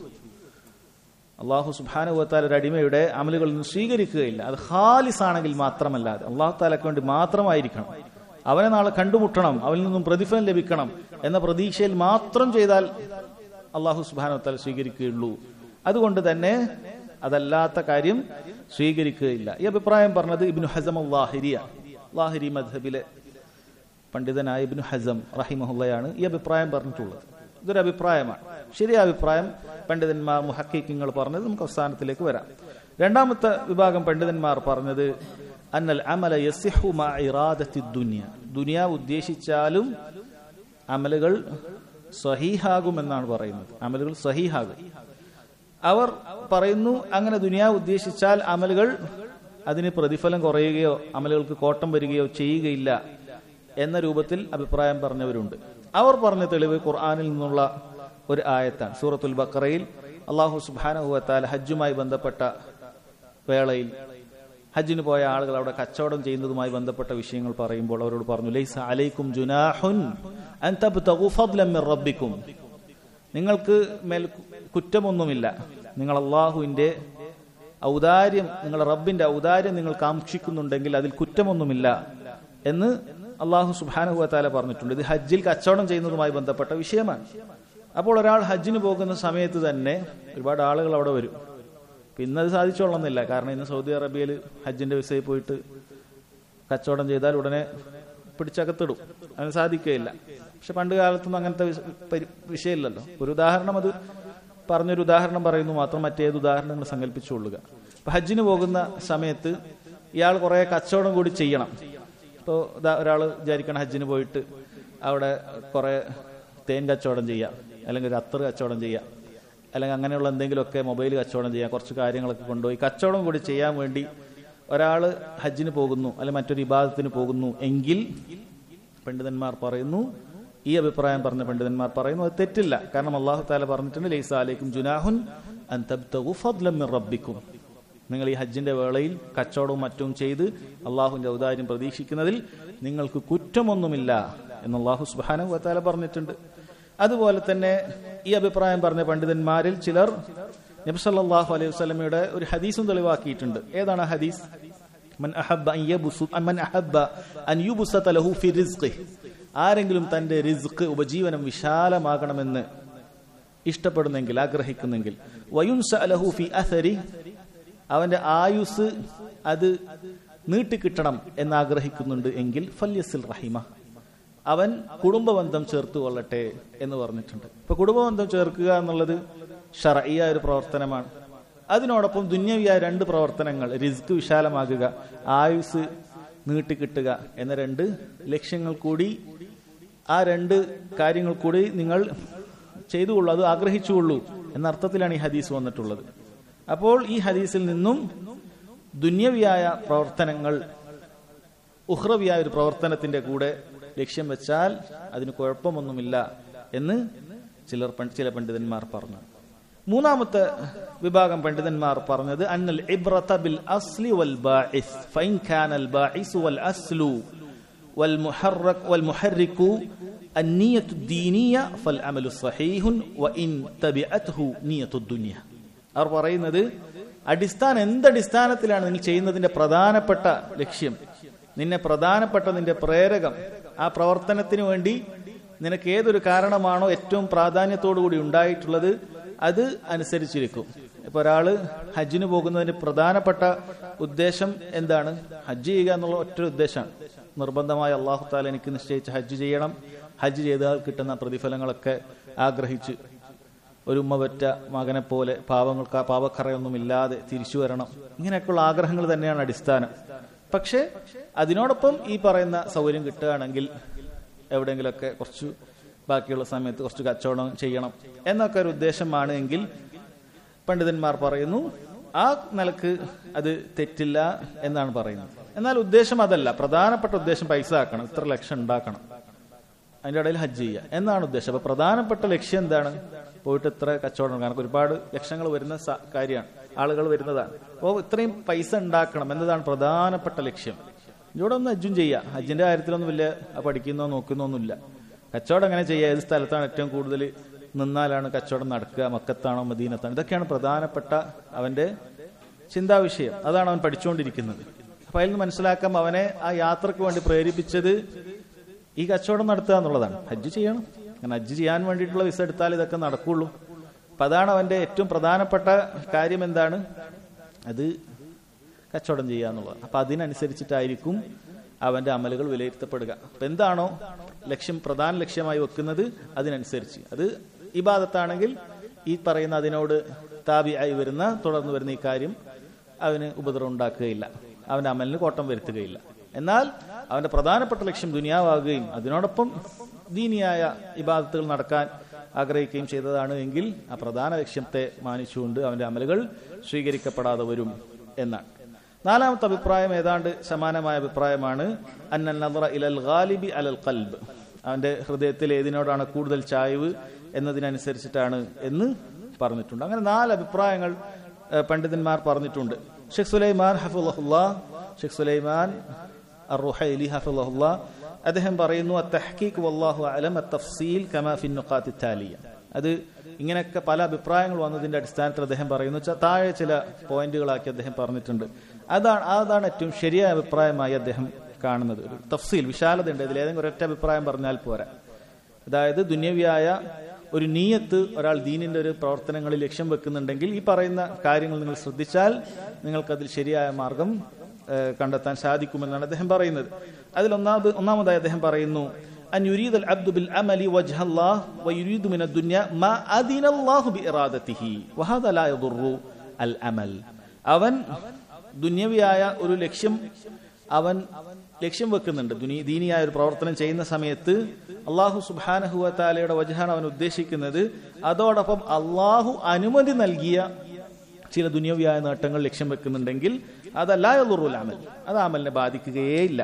അള്ളാഹു സുബ്ഹാനഹു വതആല ഒരു അടിമയുടെ അമലുകളിൽ നിന്ന് സ്വീകരിക്കുകയില്ല അത് ഖാലിസ് ആണെങ്കിൽ മാത്രമല്ലാതെ അള്ളാഹു താലക്ക് വേണ്ടി മാത്രമായിരിക്കണം അവനെ നാളെ കണ്ടുമുട്ടണം അവനിൽ നിന്നും പ്രതിഫലം ലഭിക്കണം എന്ന പ്രതീക്ഷയിൽ മാത്രം ചെയ്താൽ അള്ളാഹു സുബ്ഹാനഹു വതആല സ്വീകരിക്കുകയുള്ളൂ അതുകൊണ്ട് തന്നെ അതല്ലാത്ത കാര്യം സ്വീകരിക്കുകയില്ല ഈ അഭിപ്രായം പറഞ്ഞത് ഇബ്നു ഹസം അള്ളാഹിരിയ ലാഹിരി മദ്ഹബിലെ പണ്ഡിതനായ ഇബ്നു ഹസം റഹിമഹുല്ലയാണ് ഈ അഭിപ്രായം പറഞ്ഞിട്ടുള്ളത് ഇതൊരു അഭിപ്രായമാണ് ശരിയായ അഭിപ്രായം പണ്ഡിതന്മാർ മുഹക്കിങ്ങൾ പറഞ്ഞത് നമുക്ക് അവസാനത്തിലേക്ക് വരാം രണ്ടാമത്തെ വിഭാഗം പണ്ഡിതന്മാർ പറഞ്ഞത് അന്നൽ അമല യസിഹു മാ ഇറാദത്തി ദുനിയ ദുനിയ ഉദ്ദേശിച്ചാലും അമലുകൾ സഹീഹാകുമെന്നാണ് പറയുന്നത് അമലുകൾ സഹീഹാകും അവർ പറയുന്നു അങ്ങനെ ദുനിയാവ് ഉദ്ദേശിച്ചാൽ അമലുകൾ അതിന് പ്രതിഫലം കുറയുകയോ അമലുകൾക്ക് കോട്ടം വരികയോ ചെയ്യുകയില്ല എന്ന രൂപത്തിൽ അഭിപ്രായം പറഞ്ഞവരുണ്ട് അവർ പറഞ്ഞ തെളിവ് ഖുർആാനിൽ നിന്നുള്ള ഒരു ആയത്താണ് സൂറത്തുൽ ബക്കറയിൽ അള്ളാഹു സുബാനഹുവത്താൽ ഹജ്ജുമായി ബന്ധപ്പെട്ട വേളയിൽ ഹജ്ജിന് പോയ ആളുകൾ അവിടെ കച്ചവടം ചെയ്യുന്നതുമായി ബന്ധപ്പെട്ട വിഷയങ്ങൾ പറയുമ്പോൾ അവരോട് പറഞ്ഞു ലൈസ അലൈക്കും ജുനാഹുൻ അൻ തബ്തഗു ഫദ്ലൻ മിർ റബ്ബിക്കും നിങ്ങൾക്ക് മേൽ കുറ്റമൊന്നുമില്ല നിങ്ങൾ അള്ളാഹുവിന്റെ ഔദാര്യം നിങ്ങളുടെ റബ്ബിന്റെ ഔദാര്യം നിങ്ങൾ കാക്ഷിക്കുന്നുണ്ടെങ്കിൽ അതിൽ കുറ്റമൊന്നുമില്ല എന്ന് അള്ളാഹു സുബാനുഹുവത്താല പറഞ്ഞിട്ടുണ്ട് ഇത് ഹജ്ജിൽ കച്ചവടം ചെയ്യുന്നതുമായി ബന്ധപ്പെട്ട വിഷയമാണ് അപ്പോൾ ഒരാൾ ഹജ്ജിന് പോകുന്ന സമയത്ത് തന്നെ ഒരുപാട് ആളുകൾ അവിടെ വരും ഇപ്പൊ ഇന്നത് സാധിച്ചോളന്നില്ല കാരണം ഇന്ന് സൗദി അറേബ്യയിൽ ഹജ്ജിന്റെ വിസയിൽ പോയിട്ട് കച്ചവടം ചെയ്താൽ ഉടനെ പിടിച്ചകത്തിടും അതിന് സാധിക്കുകയില്ല പക്ഷെ പണ്ട് കാലത്തൊന്നും അങ്ങനത്തെ വിഷ- പരി- വിഷയമില്ലല്ലോ ഒരു ഉദാഹരണം അത് പറഞ്ഞൊരു ഉദാഹരണം പറയുന്നു മാത്രം മറ്റേത് ഉദാഹരണങ്ങൾ സങ്കല്പിച്ചുകൊള്ളുക ഇപ്പൊ ഹജ്ജിന് പോകുന്ന സമയത്ത് ഇയാൾ കുറെ കച്ചവടം കൂടി ചെയ്യണം ഇപ്പോൾ ഒരാൾ വിചാരിക്കണം ഹജ്ജിന് പോയിട്ട് അവിടെ കുറെ തേൻ കച്ചവടം ചെയ്യാം അല്ലെങ്കിൽ ഒരു അത്തർ കച്ചവടം ചെയ്യാം അല്ലെങ്കിൽ അങ്ങനെയുള്ള എന്തെങ്കിലുമൊക്കെ മൊബൈൽ കച്ചവടം ചെയ്യാം കുറച്ച് കാര്യങ്ങളൊക്കെ കൊണ്ടുപോയി കച്ചവടം കൂടി ചെയ്യാൻ വേണ്ടി ഒരാൾ ഹജ്ജിന് പോകുന്നു അല്ലെങ്കിൽ മറ്റൊരു ഇബാദത്തിന് പോകുന്നു എങ്കിൽ പണ്ഡിതന്മാർ പറയുന്നു ഈ അഭിപ്രായം പറഞ്ഞ പണ്ഡിതന്മാർ പറയുന്നു അത് തെറ്റില്ല കാരണം അള്ളാഹു താല പറഞ്ഞിട്ടുണ്ട് ലൈസ അലൈക്കും ജുനാഹുൻ അൻ തബ്തഗു ഫദ്ലൻ മിർ റബ്ബിക്കും നിങ്ങൾ ഈ ഹജ്ജിന്റെ വേളയിൽ കച്ചവടവും മറ്റും ചെയ്ത് അള്ളാഹുവിന്റെ ഔദാര്യം പ്രതീക്ഷിക്കുന്നതിൽ നിങ്ങൾക്ക് കുറ്റമൊന്നുമില്ല എന്ന് അള്ളാഹു സുബാനു വത്താല പറഞ്ഞിട്ടുണ്ട് അതുപോലെ തന്നെ ഈ അഭിപ്രായം പറഞ്ഞ പണ്ഡിതന്മാരിൽ ചിലർ നബ്സല്ലാഹു അലൈഹി വസ്ലമയുടെ ഒരു ഹദീസും തെളിവാക്കിയിട്ടുണ്ട് ഏതാണ് ആ ഹദീസ് മൻ അഹബ്ബ അൻ യബ്സു- മൻ അഹബ്ബ അൻ യുബ്സത ലഹു ഫി റിസ്ഖിഹി. ആരെങ്കിലും തന്റെ റിസ്ക് ഉപജീവനം വിശാലമാകണമെന്ന് ഇഷ്ടപ്പെടുന്നെങ്കിൽ ആഗ്രഹിക്കുന്നെങ്കിൽ വയുൻസ ലഹു ഫി അഥരി അവന്റെ ആയുസ് അത് നീട്ടിക്കിട്ടണം എന്ന് ആഗ്രഹിക്കുന്നുണ്ട് എങ്കിൽ ഫല്യസിൽ റഹിമ അവൻ കുടുംബബന്ധം ചേർത്ത് കൊള്ളട്ടെ എന്ന് പറഞ്ഞിട്ടുണ്ട് ഇപ്പൊ കുടുംബബന്ധം ചേർക്കുക എന്നുള്ളത് ഷറയ്യ ഒരു പ്രവർത്തനമാണ് അതിനോടൊപ്പം ദുന്യവിയായ രണ്ട് പ്രവർത്തനങ്ങൾ റിസ്ക് വിശാലമാകുക ആയുസ് നീട്ടിക്കിട്ടുക എന്ന രണ്ട് ലക്ഷ്യങ്ങൾ കൂടി ആ രണ്ട് കാര്യങ്ങൾ കൂടി നിങ്ങൾ ചെയ്തുകൊള്ളൂ അത് ആഗ്രഹിച്ചുകൊള്ളൂ എന്ന അർത്ഥത്തിലാണ് ഈ ഹദീസ് വന്നിട്ടുള്ളത് അപ്പോൾ ഈ ഹദീസിൽ നിന്നും ദുന്യവിയായ പ്രവർത്തനങ്ങൾ ഉഹ്റവിയായ ഒരു പ്രവർത്തനത്തിന്റെ കൂടെ ലക്ഷ്യം വെച്ചാൽ അതിന് കുഴപ്പമൊന്നുമില്ല എന്ന് ചിലർ പണ്ട് ചില പണ്ഡിതന്മാർ പറഞ്ഞു മൂന്നാമത്തെ വിഭാഗം പണ്ഡിതന്മാർ പറഞ്ഞത് അന്നൽ ഇബ്രത ബിൽ അസ്ലി വൽ ബാഇസ് ഫൈൻ കാനൽ ബാഇസ് വൽ അസ്ലു വൽ മുഹറക് വൽ മുഹർരികു النية الدينية فالعمل صحيح وإن تبعته نية الدنيا അവർ പറയുന്നത് അടിസ്ഥാനം എന്തടിസ്ഥാനത്തിലാണ് നിങ്ങൾ ചെയ്യുന്നതിന്റെ പ്രധാനപ്പെട്ട ലക്ഷ്യം നിന്നെ പ്രധാനപ്പെട്ട നിന്റെ പ്രേരകം ആ പ്രവർത്തനത്തിന് വേണ്ടി നിനക്ക് ഏതൊരു കാരണമാണോ ഏറ്റവും പ്രാധാന്യത്തോടു കൂടി ഉണ്ടായിട്ടുള്ളത് അത് അനുസരിച്ചിരിക്കും ഇപ്പൊ ഒരാള് ഹജ്ജിന് പോകുന്നതിന് പ്രധാനപ്പെട്ട ഉദ്ദേശം എന്താണ് ഹജ്ജ് ചെയ്യുക എന്നുള്ള ഒറ്റ ഉദ്ദേശമാണ് നിർബന്ധമായ അള്ളാഹു താല എനിക്ക് നിശ്ചയിച്ച് ഹജ്ജ് ചെയ്യണം ഹജ്ജ് ചെയ്താൽ കിട്ടുന്ന പ്രതിഫലങ്ങളൊക്കെ ആഗ്രഹിച്ച് ഒരു ഉമ്മ പറ്റ മകനെ പോലെ പാവങ്ങൾക്ക് പാവക്കറയൊന്നുമില്ലാതെ തിരിച്ചു വരണം ഇങ്ങനെയൊക്കെയുള്ള ആഗ്രഹങ്ങൾ തന്നെയാണ് അടിസ്ഥാനം പക്ഷേ അതിനോടൊപ്പം ഈ പറയുന്ന സൗകര്യം കിട്ടുകയാണെങ്കിൽ എവിടെയെങ്കിലുമൊക്കെ കുറച്ച് ബാക്കിയുള്ള സമയത്ത് കുറച്ച് കച്ചവടം ചെയ്യണം എന്നൊക്കെ ഒരു ഉദ്ദേശമാണ് എങ്കിൽ പണ്ഡിതന്മാർ പറയുന്നു ആ നിലക്ക് അത് തെറ്റില്ല എന്നാണ് പറയുന്നത് എന്നാൽ ഉദ്ദേശം അതല്ല പ്രധാനപ്പെട്ട ഉദ്ദേശം പൈസ ആക്കണം ഇത്ര ലക്ഷം ഉണ്ടാക്കണം അതിന്റെ ഇടയിൽ ഹജ്ജ് ചെയ്യുക എന്നാണ് ഉദ്ദേശം അപ്പൊ പ്രധാനപ്പെട്ട ലക്ഷ്യം എന്താണ് പോയിട്ട് ഇത്ര കച്ചവടം കാരണം ഒരുപാട് ലക്ഷങ്ങൾ വരുന്ന സ- കാര്യമാണ് ആളുകൾ വരുന്നതാണ് അപ്പോൾ ഇത്രയും പൈസ ഉണ്ടാക്കണം എന്നതാണ് പ്രധാനപ്പെട്ട ലക്ഷ്യം ഇവിടെ ഒന്ന് ഹജ്ജും ചെയ്യുക ഹജ്ജിന്റെ കാര്യത്തിലൊന്നും വലിയ പഠിക്കുന്നോ നോക്കുന്നോ ഒന്നുമില്ല കച്ചവടം എങ്ങനെ ചെയ്യുക ഏത് സ്ഥലത്താണ് ഏറ്റവും കൂടുതൽ നിന്നാലാണ് കച്ചവടം നടക്കുക മക്കത്താണോ മദീനത്താണോ ഇതൊക്കെയാണ് പ്രധാനപ്പെട്ട അവന്റെ ചിന്താവിഷയം അതാണ് അവൻ പഠിച്ചുകൊണ്ടിരിക്കുന്നത് അപ്പൊ അതിൽ നിന്ന് മനസ്സിലാക്കാം അവനെ ആ യാത്രക്ക് വേണ്ടി പ്രേരിപ്പിച്ചത് ഈ കച്ചവടം നടത്തുക എന്നുള്ളതാണ് ഹജ്ജ് ചെയ്യണം അങ്ങനെ ഹജ്ജ് ചെയ്യാൻ വേണ്ടിയിട്ടുള്ള വിസ എടുത്താൽ ഇതൊക്കെ നടക്കുള്ളൂ അപ്പൊ അതാണ് അവന്റെ ഏറ്റവും പ്രധാനപ്പെട്ട കാര്യം എന്താണ് അത് കച്ചവടം ചെയ്യുക എന്നുള്ളത് അപ്പൊ അതിനനുസരിച്ചിട്ടായിരിക്കും അവന്റെ അമലുകൾ വിലയിരുത്തപ്പെടുക അപ്പൊ എന്താണോ ലക്ഷ്യം പ്രധാന ലക്ഷ്യമായി വെക്കുന്നത് അതിനനുസരിച്ച് അത് ഇബാദത്താണെങ്കിൽ ഈ പറയുന്ന അതിനോട് താബി ആയി വരുന്ന തുടർന്ന് വരുന്ന ഈ കാര്യം അവന് ഉപദ്രവം ഉണ്ടാക്കുകയില്ല അവന്റെ അമലിന് കോട്ടം വരുത്തുകയില്ല എന്നാൽ അവന്റെ പ്രധാനപ്പെട്ട ലക്ഷ്യം ദുനിയാവാകുകയും അതിനോടൊപ്പം ദീനിയായ ഇബാദത്തുകൾ നടക്കാൻ ആഗ്രഹിക്കുകയും ചെയ്തതാണ് എങ്കിൽ ആ പ്രധാന ലക്ഷ്യത്തെ മാനിച്ചുകൊണ്ട് അവന്റെ അമലുകൾ സ്വീകരിക്കപ്പെടാതെ വരും എന്നാണ് നാലാമത്തെ അഭിപ്രായം ഏതാണ്ട് സമാനമായ അഭിപ്രായമാണ് അന്നൽ നദറ ഇലൽ ഗാലിബി അലൽ ഖൽബ് അവന്റെ ഹൃദയത്തിൽ ഏതിനോടാണ് കൂടുതൽ ചായ്വ് എന്നതിനനുസരിച്ചിട്ടാണ് എന്ന് പറഞ്ഞിട്ടുണ്ട് അങ്ങനെ നാല് അഭിപ്രായങ്ങൾ ഏഹ്, പണ്ഡിതന്മാർ പറഞ്ഞിട്ടുണ്ട് ഷെഖ് സുലൈമാൻ ഹഫുല്ലാ ഷെഖ് സുലൈമാൻ അറുഹൈലി ഹഫുല്ലാ അദ്ദേഹം പറയുന്നു അത്തഹ്കീഖ് വല്ലാഹു അലം അത്തഫ്സീൽ കമാ ഫിൻ നുഖാത്തി താലിയ അത് ഇങ്ങനെയൊക്കെ പല അഭിപ്രായങ്ങൾ വന്നതിന്റെ അടിസ്ഥാനത്തിൽ അദ്ദേഹം പറയുന്നു ച- താഴെ ചില പോയിന്റുകളാക്കി അദ്ദേഹം പറഞ്ഞിട്ടുണ്ട് അതാണ് അതാണ് ഏറ്റവും ശരിയായ അഭിപ്രായമായി അദ്ദേഹം കാണുന്നത് ഒരു തഫ്സീൽ വിശാലതയുണ്ട് ഇതിൽ ഏതെങ്കിലും ഒരൊറ്റ അഭിപ്രായം പറഞ്ഞാൽ പോരാ അതായത് ദുന്യവിയായ ഒരു നീയത്ത് ഒരാൾ ദീനിന്റെ ഒരു പ്രവർത്തനങ്ങളിൽ ലക്ഷ്യം വെക്കുന്നുണ്ടെങ്കിൽ ഈ പറയുന്ന കാര്യങ്ങൾ നിങ്ങൾ ശ്രദ്ധിച്ചാൽ നിങ്ങൾക്കതിൽ ശരിയായ മാർഗം ഏഹ്, കണ്ടെത്താൻ സാധിക്കുമെന്നാണ് അദ്ദേഹം പറയുന്നത് അതിൽ ഒന്നാമത് ഒന്നാമതായി അദ്ദേഹം പറയുന്നു അൻ യുരീദ് അൽ അബ്ദു ബിൽ അമലി വജ്ഹ അല്ലാഹ് വയുരീദു മിന ദുനിയ മാ അദിന അല്ലാഹു ബി ഇറാദതിഹി വഹദ ലാ യദുറു അൽ അമൽ അവൻ ദുന്യവിയായ ഒരു ലക്ഷ്യം അവൻ ലക്ഷ്യം വെക്കുന്നുണ്ട് ദുനി ദീനിയായ ഒരു പ്രവർത്തനം ചെയ്യുന്ന സമയത്ത് അള്ളാഹു സുബാനഹുവ താലയുടെ വജഹാണ് അവൻ ഉദ്ദേശിക്കുന്നത് അതോടൊപ്പം അള്ളാഹു അനുമതി നൽകിയ ചില ദുനിയവിയായ നേട്ടങ്ങൾ ലക്ഷ്യം വെക്കുന്നുണ്ടെങ്കിൽ അതല്ലായുറുൽ അമൽ അത് അമലിനെ ബാധിക്കുകയേയില്ല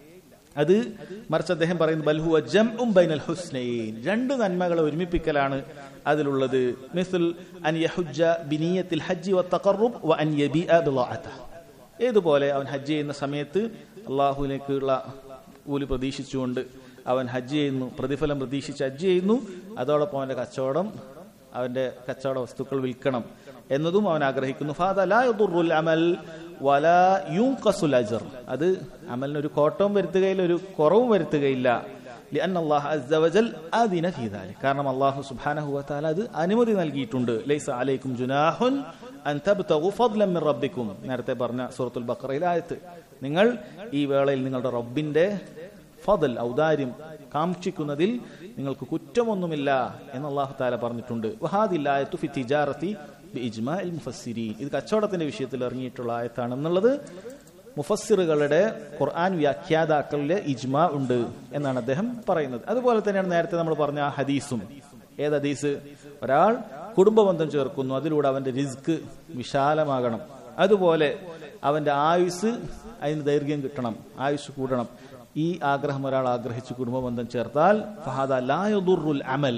അത് മറിച്ച് അദ്ദേഹം പറയുന്നു ബൽഹുവ ജംഉം ബൈനൽ ഹുസ്നൈൻ രണ്ട് നന്മകളെ ഒരുമിപ്പിക്കലാണ് അതിലുള്ളത് മിസ്ൽ അൻ യഹുജ്ജ ബിനിയത്തിൽ ഹജ്ജി വത്തഖറുബ് വ അൻ യബിഅ ബിളഅതഹ ഏതുപോലെ അവൻ ഹജ്ജ് ചെയ്യുന്ന സമയത്ത് അള്ളാഹുവിലേക്കുള്ള കൂലി പ്രതീക്ഷിച്ചുകൊണ്ട് അവൻ ഹജ്ജ് ചെയ്യുന്നു പ്രതിഫലം പ്രതീക്ഷിച്ച് ഹജ്ജ് ചെയ്യുന്നു അതോടൊപ്പം അവന്റെ കച്ചവടം അവന്റെ കച്ചവട വസ്തുക്കൾ വിൽക്കണം എന്നതും അവൻ ആഗ്രഹിക്കുന്നു ഫാദ ലാ യദുറുൽ അമൽ വലാ യുൻഖസുൽ അജ്ർ അത് അമലിന് ഒരു കോട്ടവും വരുത്തുകയില്ല ഒരു കുറവും വരുത്തുകയില്ല لأن الله عز وجل أذن في ذلك കാരണം അള്ളാഹു സുബ്ഹാനഹു വതആല അത് അനുമതി നൽകിയിട്ടുണ്ട് ലൈസ അലൈക്കും ജുനാഹുൻ അൻ തബ്തഗു ഫദ്ലൻ മിൻ റബ്ബിക്കും നേരത്തെ പറഞ്ഞ സൂറത്തുൽ ബഖറയിലെ ആയത്ത് നിങ്ങൾ ഈ വേളയിൽ നിങ്ങളുടെ റബ്ബിന്റെ ഫദൽ ഔദാര്യം കാക്ഷിക്കുന്നതിൽ നിങ്ങൾക്ക് കുറ്റമൊന്നുമില്ല എന്ന് അള്ളാഹു താല പറഞ്ഞിട്ടുണ്ട് വഹാദില്ലായത്തു ഫി തിജാറത്തി ബിഇജ്മാഇൽ മുഫസ്സിരീൻ ഇത് കച്ചവടത്തിന്റെ വിഷയത്തിൽ ഇറങ്ങിയിട്ടുള്ള ആയത്താണെന്നുള്ളത് മുഫസ്സിറുകളുടെ ഖുർആൻ വ്യാഖ്യാതാക്കളിലെ ഇജ്മ ഉണ്ട് എന്നാണ് അദ്ദേഹം പറയുന്നത് അതുപോലെ തന്നെയാണ് നേരത്തെ നമ്മൾ പറഞ്ഞ ആ ഹദീസും ഏത് ഹദീസ് ഒരാൾ കുടുംബബന്ധം ചേർക്കുന്നു അതിലൂടെ അവന്റെ റിസ്ക് വിശാലമാകണം അതുപോലെ അവന്റെ ആയുസ് അതിന് ദൈർഘ്യം കിട്ടണം ആയുസ് കൂടണം ഈ ആഗ്രഹം ഒരാൾ ആഗ്രഹിച്ച് കുടുംബബന്ധം ചേർത്താൽ ഫഹാദ ലായുറുൽ അമൽ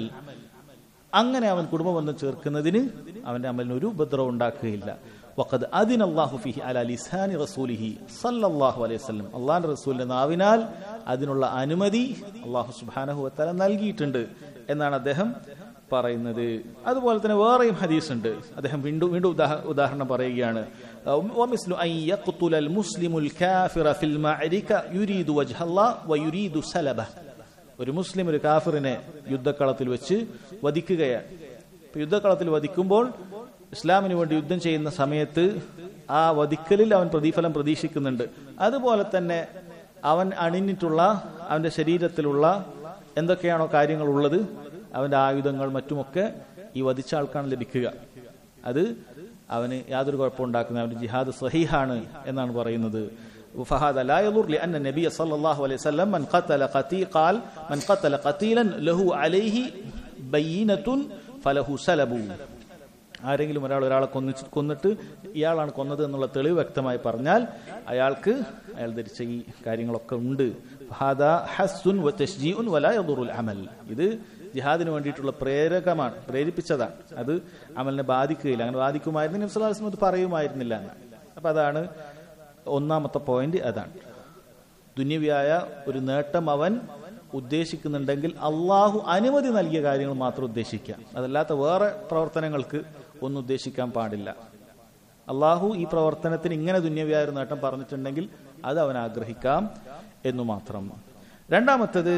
അങ്ങനെ അവൻ കുടുംബബന്ധം ചേർക്കുന്നതിന് അവന്റെ അമലിന് ഒരു ഉപദ്രവം ഉണ്ടാക്കുകയില്ല വഖദ് അദിൻ അള്ളാഹു ഫിഹി അല ലിസാനി റസൂലിഹി സല്ലല്ലാഹു അലൈഹി വസല്ലം അള്ളാഹുന്റെ റസൂലിന്റെ നാവിനാൽ അതിനുള്ള അനുമതി അള്ളാഹു സുബ്ഹാനഹു വതആല നൽകിയിട്ടുണ്ട് എന്നാണ് അദ്ദേഹം പറയുന്നത് അതുപോലെ തന്നെ വേറെയും ഹദീസ് ഉണ്ട് അദ്ദേഹം വീണ്ടും വീണ്ടും ഉദാഹ- ഉദാഹരണം പറയുകയാണ് വമിസ്ലു അൻ യഖ്തുലൽ മുസ്ലിമുൽ കാഫിറ ഫിൽ മഅരിക യുരീദു വജ്ഹല്ലാഹ് വയുരീദു സലബഹ് ഒരു മുസ്ലിം ഒരു കാഫിറിനെ യുദ്ധക്കളത്തിൽ വെച്ച് വധിക്കുകയാണ് ഇപ്പൊ യുദ്ധക്കളത്തിൽ വധിക്കുമ്പോൾ ഇസ്ലാമിന് വേണ്ടി യുദ്ധം ചെയ്യുന്ന സമയത്ത് ആ വധിക്കലിൽ അവൻ പ്രതിഫലം പ്രതീക്ഷിക്കുന്നുണ്ട് അതുപോലെ തന്നെ അവൻ അണിഞ്ഞിട്ടുള്ള അവന്റെ ശരീരത്തിലുള്ള എന്തൊക്കെയാണോ കാര്യങ്ങൾ ഉള്ളത് അവന്റെ ആയുധങ്ങൾ മറ്റുമൊക്കെ ഈ വധിച്ച ആൾക്കാണ് ലഭിക്കുക അത് അവന് യാതൊരു കുഴപ്പമുണ്ടാക്കുന്ന അവന്റെ ജിഹാദ് സഹീഹാണ് എന്നാണ് പറയുന്നത് فهذا لا يضر لأن النبي صلى الله عليه وسلم من قتل قتيل قال من قتل قتيلا له عليه بينة فله سلب ആരെങ്കിലും ഒരാൾ ഒരാളെ കൊന്നിച്ച് കൊന്നിട്ട് ഇയാളാണ് കൊന്നത് എന്നുള്ള തെളിവ് വ്യക്തമായി പറഞ്ഞാൽ അയാൾക്ക് അയാൾ ധരിച്ച ഈ കാര്യങ്ങളൊക്കെ ഉണ്ട് ഫഹാദ ഹസ്സുൻ വ തശ്ജീഉൻ വലാ യദുറുൽ അമൽ ഇത് ജിഹാദിന് വേണ്ടിയിട്ടുള്ള പ്രേരകമാണ് പ്രേരിപ്പിച്ചതാണ് അത് അമലിനെ ബാധിക്കുകയില്ല അങ്ങനെ ബാധിക്കുമായിരുന്നു നബ്സലാസ്ലം അത് പറയുമായിരുന്നില്ല എന്ന് അപ്പൊ അതാണ് ഒന്നാമത്തെ പോയിന്റ് അതാണ് ദുന്യവിയായ ഒരു നേട്ടം അവൻ ഉദ്ദേശിക്കുന്നുണ്ടെങ്കിൽ അള്ളാഹു അനുമതി നൽകിയ കാര്യങ്ങൾ മാത്രം ഉദ്ദേശിക്കാം അതല്ലാത്ത വേറെ പ്രവർത്തനങ്ങൾക്ക് ഒന്നും ഉദ്ദേശിക്കാൻ പാടില്ല അള്ളാഹു ഈ പ്രവർത്തനത്തിന് ഇങ്ങനെ ദുന്യവിയായ ഒരു നേട്ടം പറഞ്ഞിട്ടുണ്ടെങ്കിൽ അത് അവൻ ആഗ്രഹിക്കാം എന്നു മാത്രം രണ്ടാമത്തത്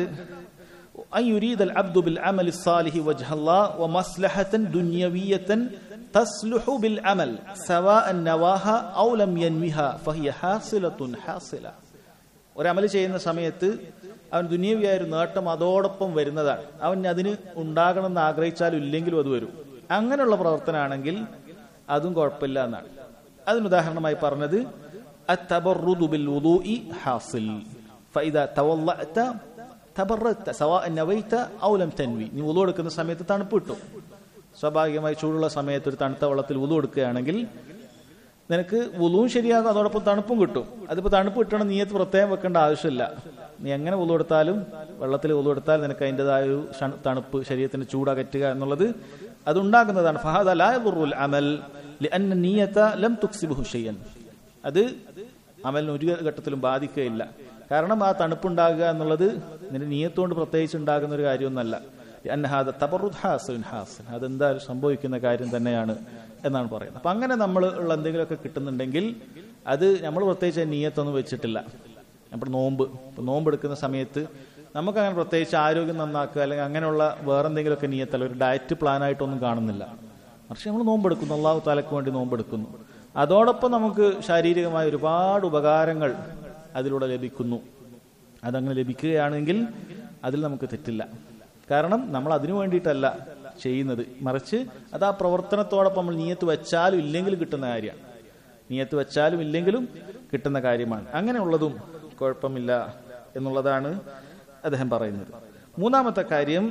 أن يريد العبد بالعمل الصالح وجه الله ومصلحة دنيوية تصلح بالعمل سواء نواها أو لم ينوها فهي حاصلة حاصلة ഒരമൽ ചെയ്യുന്ന സമയത്ത് അവൻ ദുനിയവിയായ ഒരു നേട്ടം അതോടൊപ്പം വരുന്നതാണ് അവൻ അതിന് ഉണ്ടാകണമെന്ന് ആഗ്രഹിച്ചാലും ഇല്ലെങ്കിലും അത് വരും അങ്ങനെയുള്ള പ്രവർത്തനമാണെങ്കിൽ അതും കുഴപ്പമില്ല എന്നാണ് അതിന് ഉദാഹരണമായി പറഞ്ഞത് അത്തബറുദു ബിൽ വുദൂഇ ഹാസിൽ ഫഇദാ തവല്ലഅത തബറത്ത സവാഅ നവൈത ഔ ലം തൻവി നീ വുദു എടുക്കുന്ന സമയത്ത് തണുപ്പ് കിട്ടും സ്വാഭാവികമായി ചൂടുള്ള സമയത്ത് ഒരു തണുത്ത വെള്ളത്തിൽ വുദു എടുക്കുകയാണെങ്കിൽ നിനക്ക് വുളുവും ശരിയാകും അതോടൊപ്പം തണുപ്പും കിട്ടും അതിപ്പോ തണുപ്പ് കിട്ടണം നീയത്ത് പ്രത്യേകം വെക്കേണ്ട ആവശ്യമില്ല നീ എങ്ങനെ വുളു എടുത്താലും വെള്ളത്തിൽ വുളു എടുത്താൽ നിനക്ക് അതിൻ്റെതായ ഒരു ഷ- തണുപ്പ് ശരീരത്തിന് ചൂടകറ്റുക എന്നുള്ളത് അതുണ്ടാകുന്നതാണ് ഫഹദ ലാ യദുറുൽ അമൽ ലിഅന്ന നിയത ലം തുക്സിബുഹു ഷൈഅൻ അത് അമലിന് ഒരു ഘട്ടത്തിലും ബാധിക്കുകയില്ല കാരണം ആ തണുപ്പുണ്ടാകുക എന്നുള്ളത് നിന്റെ നീയത്തോണ്ട് പ്രത്യേകിച്ച് ഉണ്ടാകുന്ന ഒരു കാര്യമൊന്നല്ല അന്നഹാദ തബറുദ് ഹാസിൻ ഹാസിൻ അതെന്തായാലും സംഭവിക്കുന്ന കാര്യം തന്നെയാണ് എന്നാണ് പറയുന്നത് അപ്പൊ അങ്ങനെ നമ്മൾ ഉള്ള എന്തെങ്കിലുമൊക്കെ കിട്ടുന്നുണ്ടെങ്കിൽ അത് നമ്മൾ പ്രത്യേകിച്ച് നീയത്തൊന്നും വെച്ചിട്ടില്ല നമ്മുടെ നോമ്പ് ഇപ്പൊ നോമ്പ് എടുക്കുന്ന സമയത്ത് നമുക്ക് അങ്ങനെ പ്രത്യേകിച്ച് ആരോഗ്യം നന്നാക്കുക അല്ലെങ്കിൽ അങ്ങനെയുള്ള വേറെ എന്തെങ്കിലുമൊക്കെ നീയത്തല്ല ഒരു ഡയറ്റ് പ്ലാൻ ആയിട്ടൊന്നും കാണുന്നില്ല പക്ഷെ നമ്മൾ നോമ്പെടുക്കുന്നു അള്ളാഹു താലക്ക് വേണ്ടി നോമ്പെടുക്കുന്നു അതോടൊപ്പം നമുക്ക് ശാരീരികമായ ഒരുപാട് ഉപകാരങ്ങൾ അതിലൂടെ ലഭിക്കുന്നു അതങ്ങനെ ലഭിക്കുകയാണെങ്കിൽ അതിൽ നമുക്ക് തെറ്റില്ല കാരണം നമ്മൾ അതിനു വേണ്ടിയിട്ടല്ല ചെയ്യുന്നത് മറിച്ച് അത് ആ പ്രവർത്തനത്തോടൊപ്പം നമ്മൾ നീയത്ത് വെച്ചാലും ഇല്ലെങ്കിലും കിട്ടുന്ന കാര്യമാണ് നീയത്ത് വെച്ചാലും ഇല്ലെങ്കിലും കിട്ടുന്ന കാര്യമാണ് അങ്ങനെയുള്ളതും കുഴപ്പമില്ല എന്നുള്ളതാണ് അദ്ദേഹം പറയുന്നത് മൂന്നാമത്തെ കാര്യം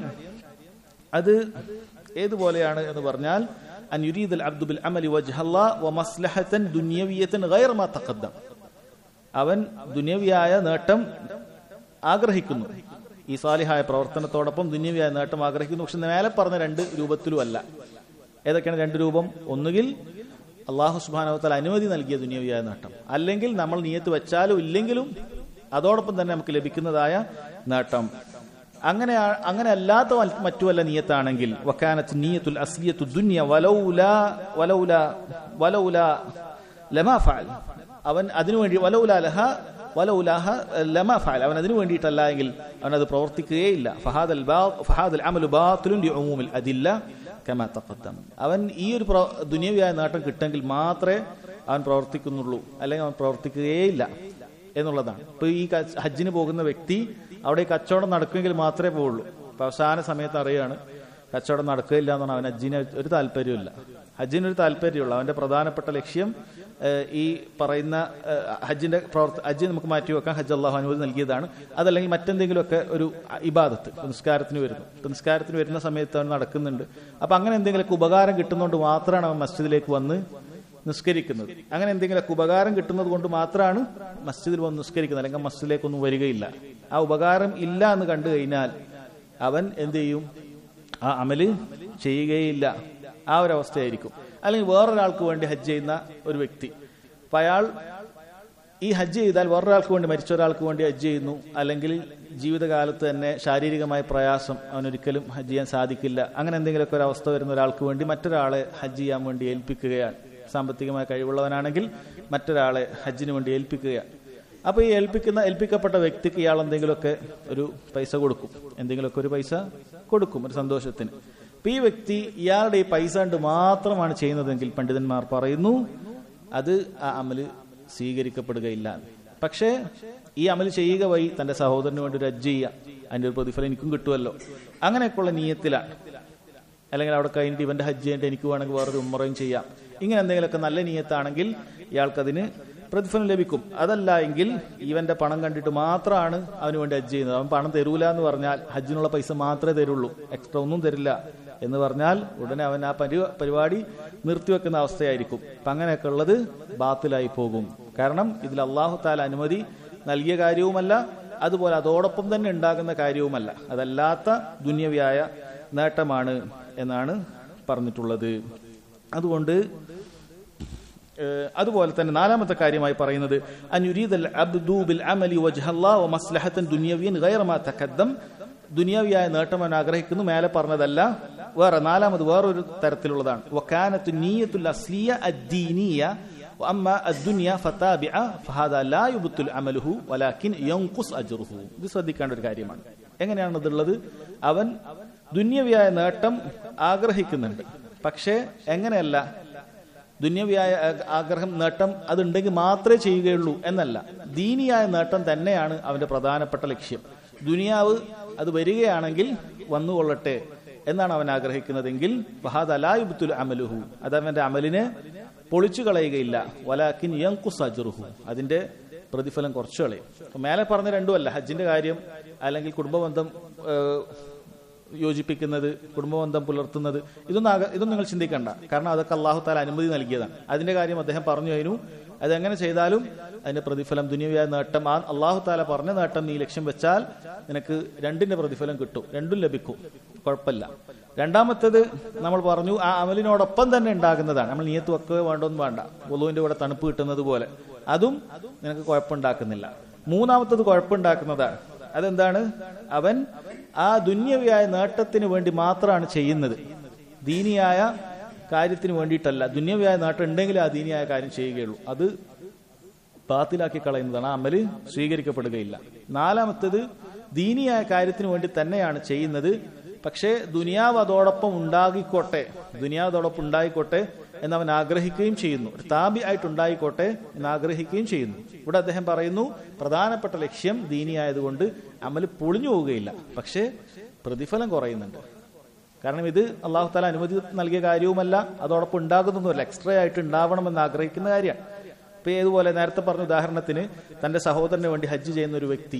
അത് ഏതുപോലെയാണ് എന്ന് പറഞ്ഞാൽ അൻ യുരീദ് അൽ അബ്ദു ബിൽ അമലി വജ്ഹല്ലാ വ മസ്ലഹതൻ ദുനിയവിയതൻ ഗൈർ മാ തഖദ്ദം അവൻ ദുനിയവിയായ നേട്ടം ആഗ്രഹിക്കുന്നു ഈ സാലിഹായ പ്രവർത്തനത്തോടൊപ്പം ദുന്യവിയായ നേട്ടം ആഗ്രഹിക്കുന്നു പക്ഷെ മേലെ പറഞ്ഞ രണ്ട് രൂപത്തിലും അല്ല ഏതൊക്കെയാണ് രണ്ട് രൂപം ഒന്നുകിൽ അള്ളാഹു സുബാനവത്താൽ അനുമതി നൽകിയ ദുനിയവിയായ നേട്ടം അല്ലെങ്കിൽ നമ്മൾ നീയത്ത് വെച്ചാലും ഇല്ലെങ്കിലും അതോടൊപ്പം തന്നെ നമുക്ക് ലഭിക്കുന്നതായ നേട്ടം അങ്ങനെ അങ്ങനെ അല്ലാത്ത വൽ- മറ്റു വല്ല നീയത്താണെങ്കിൽ വക്കാനത്ത് നീയത്തുൽ അസ്ലിയത്തു ദുന്യ വലൗല വലൗല വലൗല ലമാ ഫഅൽ അവൻ അതിനുവേണ്ടി വലൗല ലഹ വലൗലാഹ ലമ ഫഅൽ അവൻ അതിനു വേണ്ടിയിട്ടല്ല എങ്കിൽ അവൻ അത് പ്രവർത്തിക്കുകയില്ല ഫഹാദൽ ബാ- ഫഹാദൽ അമലു ബാത്തിലുൻ ലിഉമൂമിൽ അദില്ല കമാ തഖദ്ദം അവൻ ഈ ഒരു പ്ര- ദുനിയവിയായ നേട്ടം കിട്ടെങ്കിൽ മാത്രമേ അവൻ പ്രവർത്തിക്കുന്നുള്ളൂ അല്ലെങ്കിൽ അവൻ പ്രവർത്തിക്കുകയില്ല എന്നുള്ളതാണ് ഇപ്പൊ ഈ ക- ഹജ്ജിന് പോകുന്ന വ്യക്തി അവിടെ ഈ കച്ചവടം നടക്കുമെങ്കിൽ മാത്രമേ പോവുള്ളൂ ഇപ്പൊ അവസാന സമയത്ത് അറിയാണ് കച്ചവടം നടക്കുകയില്ല എന്നാണ് അവൻ ഹജ്ജിന് ഒരു താല്പര്യമില്ല ഹജ്ജിന് ഒരു താല്പര്യമുള്ള അവന്റെ പ്രധാനപ്പെട്ട ലക്ഷ്യം ഏഹ്, ഈ പറയുന്ന ഏഹ്, ഹജ്ജിന്റെ പ്രവർത്ത ഹജ്ജ് നമുക്ക് മാറ്റി വെക്കാം ഹജ്ജ് അള്ളാഹു അനുമതി നൽകിയതാണ് അതല്ലെങ്കിൽ മറ്റെന്തെങ്കിലുമൊക്കെ ഒരു ഇബാദത്ത് ഇപ്പൊ നിസ്കാരത്തിന് വരുന്നു ഇപ്പൊ നിസ്കാരത്തിന് വരുന്ന സമയത്ത് അവൻ നടക്കുന്നുണ്ട് അപ്പൊ അങ്ങനെ എന്തെങ്കിലുമൊക്കെ ഉപകാരം കിട്ടുന്നതുകൊണ്ട് മാത്രമാണ് അവൻ മസ്ജിദിലേക്ക് വന്ന് നിസ്കരിക്കുന്നത് അങ്ങനെ എന്തെങ്കിലുമൊക്കെ ഉപകാരം കിട്ടുന്നത് കൊണ്ട് മാത്രമാണ് മസ്ജിദിൽ വന്ന് നിസ്കരിക്കുന്നത് അല്ലെങ്കിൽ മസ്ജിദിലേക്കൊന്നും വരികയില്ല ആ ഉപകാരം ഇല്ല എന്ന് കണ്ടു കഴിഞ്ഞാൽ അവൻ എന്ത് ചെയ്യും ആ അമല് ചെയ്യുകയില്ല ആ ഒരു അവസ്ഥയായിരിക്കും അല്ലെങ്കിൽ വേറൊരാൾക്ക് വേണ്ടി ഹജ്ജ് ചെയ്യുന്ന ഒരു വ്യക്തി അപ്പൊ അയാൾ ഈ ഹജ്ജ് ചെയ്താൽ വേറൊരാൾക്ക് വേണ്ടി മരിച്ച ഒരാൾക്ക് വേണ്ടി ഹജ്ജ് ചെയ്യുന്നു അല്ലെങ്കിൽ ജീവിതകാലത്ത് തന്നെ ശാരീരികമായ പ്രയാസം അവനൊരിക്കലും ഹജ്ജ് ചെയ്യാൻ സാധിക്കില്ല അങ്ങനെ എന്തെങ്കിലുമൊക്കെ ഒരു അവസ്ഥ വരുന്ന ഒരാൾക്ക് വേണ്ടി മറ്റൊരാളെ ഹജ്ജ് ചെയ്യാൻ വേണ്ടി ഏൽപ്പിക്കുകയാണ് സാമ്പത്തികമായ കഴിവുള്ളവനാണെങ്കിൽ മറ്റൊരാളെ ഹജ്ജിന് വേണ്ടി ഏൽപ്പിക്കുകയാണ് അപ്പൊ ഈ ഏൽപ്പിക്കുന്ന ഏൽപ്പിക്കപ്പെട്ട വ്യക്തിക്ക് ഇയാൾ എന്തെങ്കിലുമൊക്കെ ഒരു പൈസ കൊടുക്കും എന്തെങ്കിലുമൊക്കെ ഒരു പൈസ കൊടുക്കും ഒരു സന്തോഷത്തിന് അപ്പൊ ഈ വ്യക്തി ഇയാളുടെ ഈ പൈസ കൊണ്ട് മാത്രമാണ് ചെയ്യുന്നതെങ്കിൽ പണ്ഡിതന്മാർ പറയുന്നു അത് ആ അമല് സ്വീകരിക്കപ്പെടുകയില്ല പക്ഷേ ഈ അമല് ചെയ്യുക വഴി തന്റെ സഹോദരന് വേണ്ടി ഒരു ഹജ്ജ് ചെയ്യാം അതിന്റെ ഒരു പ്രതിഫലം എനിക്കും കിട്ടുമല്ലോ അങ്ങനെയൊക്കെയുള്ള നീയത്തിലാണ് അല്ലെങ്കിൽ അവിടെ കഴിഞ്ഞിട്ട് ഇവന്റെ ഹജ്ജ് കഴിഞ്ഞിട്ട് എനിക്ക് വേണമെങ്കിൽ വേറൊരു ഉമ്മറയും ചെയ്യാം ഇങ്ങനെ എന്തെങ്കിലുമൊക്കെ നല്ല നീയത്താണെങ്കിൽ ഇയാൾക്കതിന് പ്രതിഫലം ലഭിക്കും അതല്ല എങ്കിൽ ഇവന്റെ പണം കണ്ടിട്ട് മാത്രമാണ് അവന് വേണ്ടി ഹജ്ജ് ചെയ്യുന്നത് അവൻ പണം തരൂല എന്ന് പറഞ്ഞാൽ ഹജ്ജിനുള്ള പൈസ മാത്രമേ തരുള്ളൂ എക്സ്ട്രാ ഒന്നും തരില്ല എന്ന് പറഞ്ഞാൽ ഉടനെ അവൻ ആ പരി പരിപാടി നിർത്തിവെക്കുന്ന അവസ്ഥയായിരിക്കും അപ്പൊ അങ്ങനെയൊക്കെ ഉള്ളത് ബാത്തിലായി പോകും കാരണം ഇതിൽ അള്ളാഹു താല അനുമതി നൽകിയ കാര്യവുമല്ല അതുപോലെ അതോടൊപ്പം തന്നെ ഉണ്ടാകുന്ന കാര്യവുമല്ല അതല്ലാത്ത ദുന്യവ്യായ നേട്ടമാണ് എന്നാണ് പറഞ്ഞിട്ടുള്ളത് അതുകൊണ്ട് ഏഹ് അതുപോലെ തന്നെ നാലാമത്തെ കാര്യമായി പറയുന്നത് അൻയുരീദൽ അബ്ദു ബിൽ അമലി വജ്ഹല്ലാഹ് വ മസ്ലഹത്തൻ ദുനിയവിയൻ ഗൈറ മാ തഖദ്ദം ദുനിയാവിയായ നേട്ടം അവൻ ആഗ്രഹിക്കുന്നു മേലെ പറഞ്ഞതല്ല വേറെ നാലാമത് വേറൊരു തരത്തിലുള്ളതാണ് വക്കാനത്തു നീയത്തുൽ അസ്ലിയ അദ്ദീനിയ وأما الدنيا فتابعة فهذا لا يبطل عمله ولكن ينقص أجره ഇത് ശ്രദ്ധിക്കേണ്ട ഒരു കാര്യമാണ് എങ്ങനെയാണ് ഇതുള്ളത് അവൻ ദുന്യവിയായ നേട്ടം ആഗ്രഹിക്കുന്നുണ്ട് പക്ഷേ എങ്ങനെയല്ല ദുന്യവ്യായ ആഗ്രഹം നേട്ടം അതുണ്ടെങ്കിൽ മാത്രമേ ചെയ്യുകയുള്ളൂ എന്നല്ല ദീനിയായ നേട്ടം തന്നെയാണ് അവന്റെ പ്രധാനപ്പെട്ട ലക്ഷ്യം ദുനിയാവ് അത് വരികയാണെങ്കിൽ വന്നുകൊള്ളട്ടെ എന്നാണ് അവൻ ആഗ്രഹിക്കുന്നതെങ്കിൽ വഹാദ് അലായുബുത്തുൽ അമലുഹു അത് അവന്റെ അമലിനെ പൊളിച്ചു കളയുകയില്ല വലാക്കിൻ യങ്കുസ് അജറുഹു അതിന്റെ പ്രതിഫലം കുറച്ചു കളയും അപ്പൊ മേലെ പറഞ്ഞ രണ്ടുമല്ല ഹജ്ജിന്റെ കാര്യം അല്ലെങ്കിൽ കുടുംബബന്ധം ഏഹ്, യോജിപ്പിക്കുന്നത് കുടുംബബന്ധം പുലർത്തുന്നത് ഇതൊന്നും ആക- ഇതൊന്നും നിങ്ങൾ ചിന്തിക്കണ്ട കാരണം അതൊക്കെ അള്ളാഹു താല അനുമതി നൽകിയതാണ് അതിന്റെ കാര്യം അദ്ദേഹം പറഞ്ഞു കഴിഞ്ഞു അതെങ്ങനെ ചെയ്താലും അതിന്റെ പ്രതിഫലം ദുനിയവ്യായ നേട്ടം ആ അള്ളാഹു താല പറഞ്ഞ നേട്ടം നീ ലക്ഷ്യം വെച്ചാൽ നിനക്ക് രണ്ടിന്റെ പ്രതിഫലം കിട്ടും രണ്ടും ലഭിക്കും കുഴപ്പമില്ല രണ്ടാമത്തേത് നമ്മൾ പറഞ്ഞു ആ അമലിനോടൊപ്പം തന്നെ ഉണ്ടാകുന്നതാണ് നമ്മൾ നീയത്ത് വെക്കുക വേണ്ടൊന്നും വേണ്ട വലുവിന്റെ കൂടെ തണുപ്പ് കിട്ടുന്നത് പോലെ അതും നിനക്ക് കുഴപ്പമുണ്ടാക്കുന്നില്ല മൂന്നാമത്തത് കുഴപ്പമുണ്ടാക്കുന്നതാണ് അതെന്താണ് അവൻ ആ ദുന്യവിയായ നേട്ടത്തിന് വേണ്ടി മാത്രമാണ് ചെയ്യുന്നത് ദീനിയായ കാര്യത്തിന് വേണ്ടിയിട്ടല്ല ദുന്യവിയായ നേട്ടം ഉണ്ടെങ്കിൽ ആ ദീനിയായ കാര്യം ചെയ്യുകയുള്ളൂ അത് ബാത്തിലാക്കി കളയുന്നതാണ് ആ അമല് സ്വീകരിക്കപ്പെടുകയില്ല നാലാമത്തത് ദീനിയായ കാര്യത്തിന് വേണ്ടി തന്നെയാണ് ചെയ്യുന്നത് പക്ഷേ ദുനിയാവ് അതോടൊപ്പം ഉണ്ടാകിക്കോട്ടെ ദുനിയാവ് അതോടൊപ്പം ഉണ്ടായിക്കോട്ടെ എന്ന് അവൻ ആഗ്രഹിക്കുകയും ചെയ്യുന്നു ഒരു താബി ആയിട്ട് ഉണ്ടായിക്കോട്ടെ എന്ന് ആഗ്രഹിക്കുകയും ചെയ്യുന്നു ഇവിടെ അദ്ദേഹം പറയുന്നു പ്രധാനപ്പെട്ട ലക്ഷ്യം ദീനിയായതുകൊണ്ട് അമല് പൊളിഞ്ഞു പോവുകയില്ല പക്ഷേ പ്രതിഫലം കുറയുന്നുണ്ട് കാരണം ഇത് അള്ളാഹു താല അനുമതി നൽകിയ കാര്യവുമല്ല അതോടൊപ്പം ഉണ്ടാകുന്നതുമല്ല എക്സ്ട്രാ ആയിട്ട് ഉണ്ടാവണമെന്ന് ആഗ്രഹിക്കുന്ന കാര്യമാണ് ഇപ്പൊ ഏതുപോലെ നേരത്തെ പറഞ്ഞ ഉദാഹരണത്തിന് തന്റെ സഹോദരന് വേണ്ടി ഹജ്ജ് ചെയ്യുന്ന ഒരു വ്യക്തി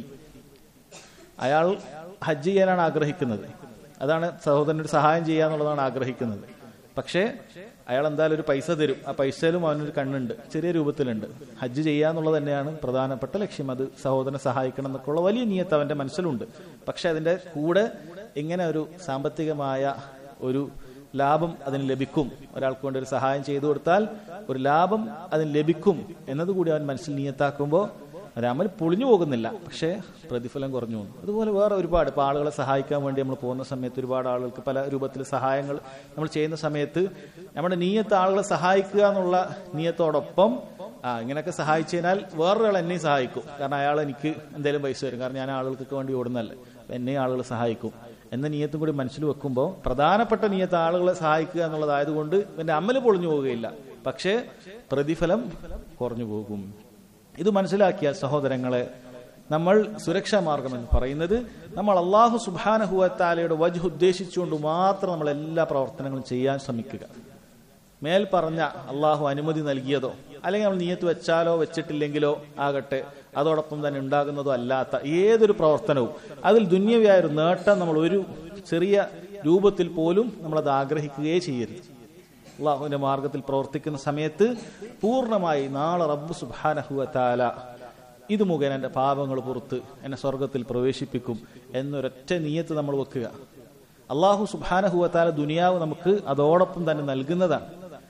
അയാൾ ഹജ്ജ് ചെയ്യാനാണ് ആഗ്രഹിക്കുന്നത് അതാണ് സഹോദരനൊരു സഹായം ചെയ്യാന്നുള്ളതാണ് ആഗ്രഹിക്കുന്നത് പക്ഷേ അയാൾ എന്തായാലും ഒരു പൈസ തരും ആ പൈസയിലും അവനൊരു കണ്ണുണ്ട് ചെറിയ രൂപത്തിലുണ്ട് ഹജ്ജ് ചെയ്യാന്നുള്ളത് തന്നെയാണ് പ്രധാനപ്പെട്ട ലക്ഷ്യം അത് സഹോദരനെ സഹായിക്കണം എന്നൊക്കെയുള്ള വലിയ നീയത്ത് അവന്റെ മനസ്സിലുണ്ട് പക്ഷെ അതിന്റെ കൂടെ ഇങ്ങനെ ഒരു സാമ്പത്തികമായ ഒരു ലാഭം അതിന് ലഭിക്കും ഒരാൾക്ക് വേണ്ടി ഒരു സഹായം ചെയ്തു കൊടുത്താൽ ഒരു ലാഭം അതിന് ലഭിക്കും എന്നതുകൂടി അവൻ മനസ്സിൽ നീയത്താക്കുമ്പോൾ ഒരമൽ പൊളിഞ്ഞു പോകുന്നില്ല പക്ഷേ പ്രതിഫലം കുറഞ്ഞു പോകുന്നു അതുപോലെ വേറെ ഒരുപാട് ഇപ്പൊ ആളുകളെ സഹായിക്കാൻ വേണ്ടി നമ്മൾ പോകുന്ന സമയത്ത് ഒരുപാട് ആളുകൾക്ക് പല രൂപത്തിൽ സഹായങ്ങൾ നമ്മൾ ചെയ്യുന്ന സമയത്ത് നമ്മുടെ നീയത്ത് ആളുകളെ സഹായിക്കുക എന്നുള്ള നീയത്തോടൊപ്പം ആ ഇങ്ങനെയൊക്കെ സഹായിച്ചു കഴിഞ്ഞാൽ വേറൊരാൾ എന്നെയും സഹായിക്കും കാരണം അയാൾ എനിക്ക് എന്തെങ്കിലും പൈസ തരും കാരണം ഞാൻ ആളുകൾക്ക് വേണ്ടി ഓടുന്നല്ലേ അപ്പൊ എന്നെയും ആളുകൾ സഹായിക്കും എന്ന നീയത്തും കൂടി മനസ്സിൽ വെക്കുമ്പോൾ പ്രധാനപ്പെട്ട നീയത്ത് ആളുകളെ സഹായിക്കുക എന്നുള്ളതായതുകൊണ്ട് എന്റെ അമ്മല് പൊളിഞ്ഞു പോവുകയില്ല പക്ഷേ പ്രതിഫലം കുറഞ്ഞു പോകും ഇത് മനസ്സിലാക്കിയ സഹോദരങ്ങളെ നമ്മൾ സുരക്ഷാ മാർഗം എന്ന് പറയുന്നത് നമ്മൾ അള്ളാഹു സുബാനഹുവത്താലയുടെ വജ് ഉദ്ദേശിച്ചുകൊണ്ട് മാത്രം നമ്മൾ എല്ലാ പ്രവർത്തനങ്ങളും ചെയ്യാൻ ശ്രമിക്കുക മേൽ പറഞ്ഞ അള്ളാഹു അനുമതി നൽകിയതോ അല്ലെങ്കിൽ നമ്മൾ നീയത്ത് വെച്ചാലോ വെച്ചിട്ടില്ലെങ്കിലോ ആകട്ടെ അതോടൊപ്പം തന്നെ ഉണ്ടാകുന്നതോ അല്ലാത്ത ഏതൊരു പ്രവർത്തനവും അതിൽ ദുന്യവ്യായ ഒരു നേട്ടം നമ്മൾ ഒരു ചെറിയ രൂപത്തിൽ പോലും നമ്മളത് ആഗ്രഹിക്കുകയേ ചെയ്യരുത് അള്ളാഹുവിന്റെ മാർഗത്തിൽ പ്രവർത്തിക്കുന്ന സമയത്ത് പൂർണ്ണമായി നാളെ റബ്ബ് സുബാനഹുവ താല ഇത് മുഖേന എൻ്റെ പാപങ്ങൾ പുറത്ത് എന്നെ സ്വർഗത്തിൽ പ്രവേശിപ്പിക്കും എന്നൊരൊറ്റ നീയത്ത് നമ്മൾ വെക്കുക അള്ളാഹു സുബാനഹുവ താല ദുനിയാവ് നമുക്ക് അതോടൊപ്പം തന്നെ നൽകുന്നതാണ്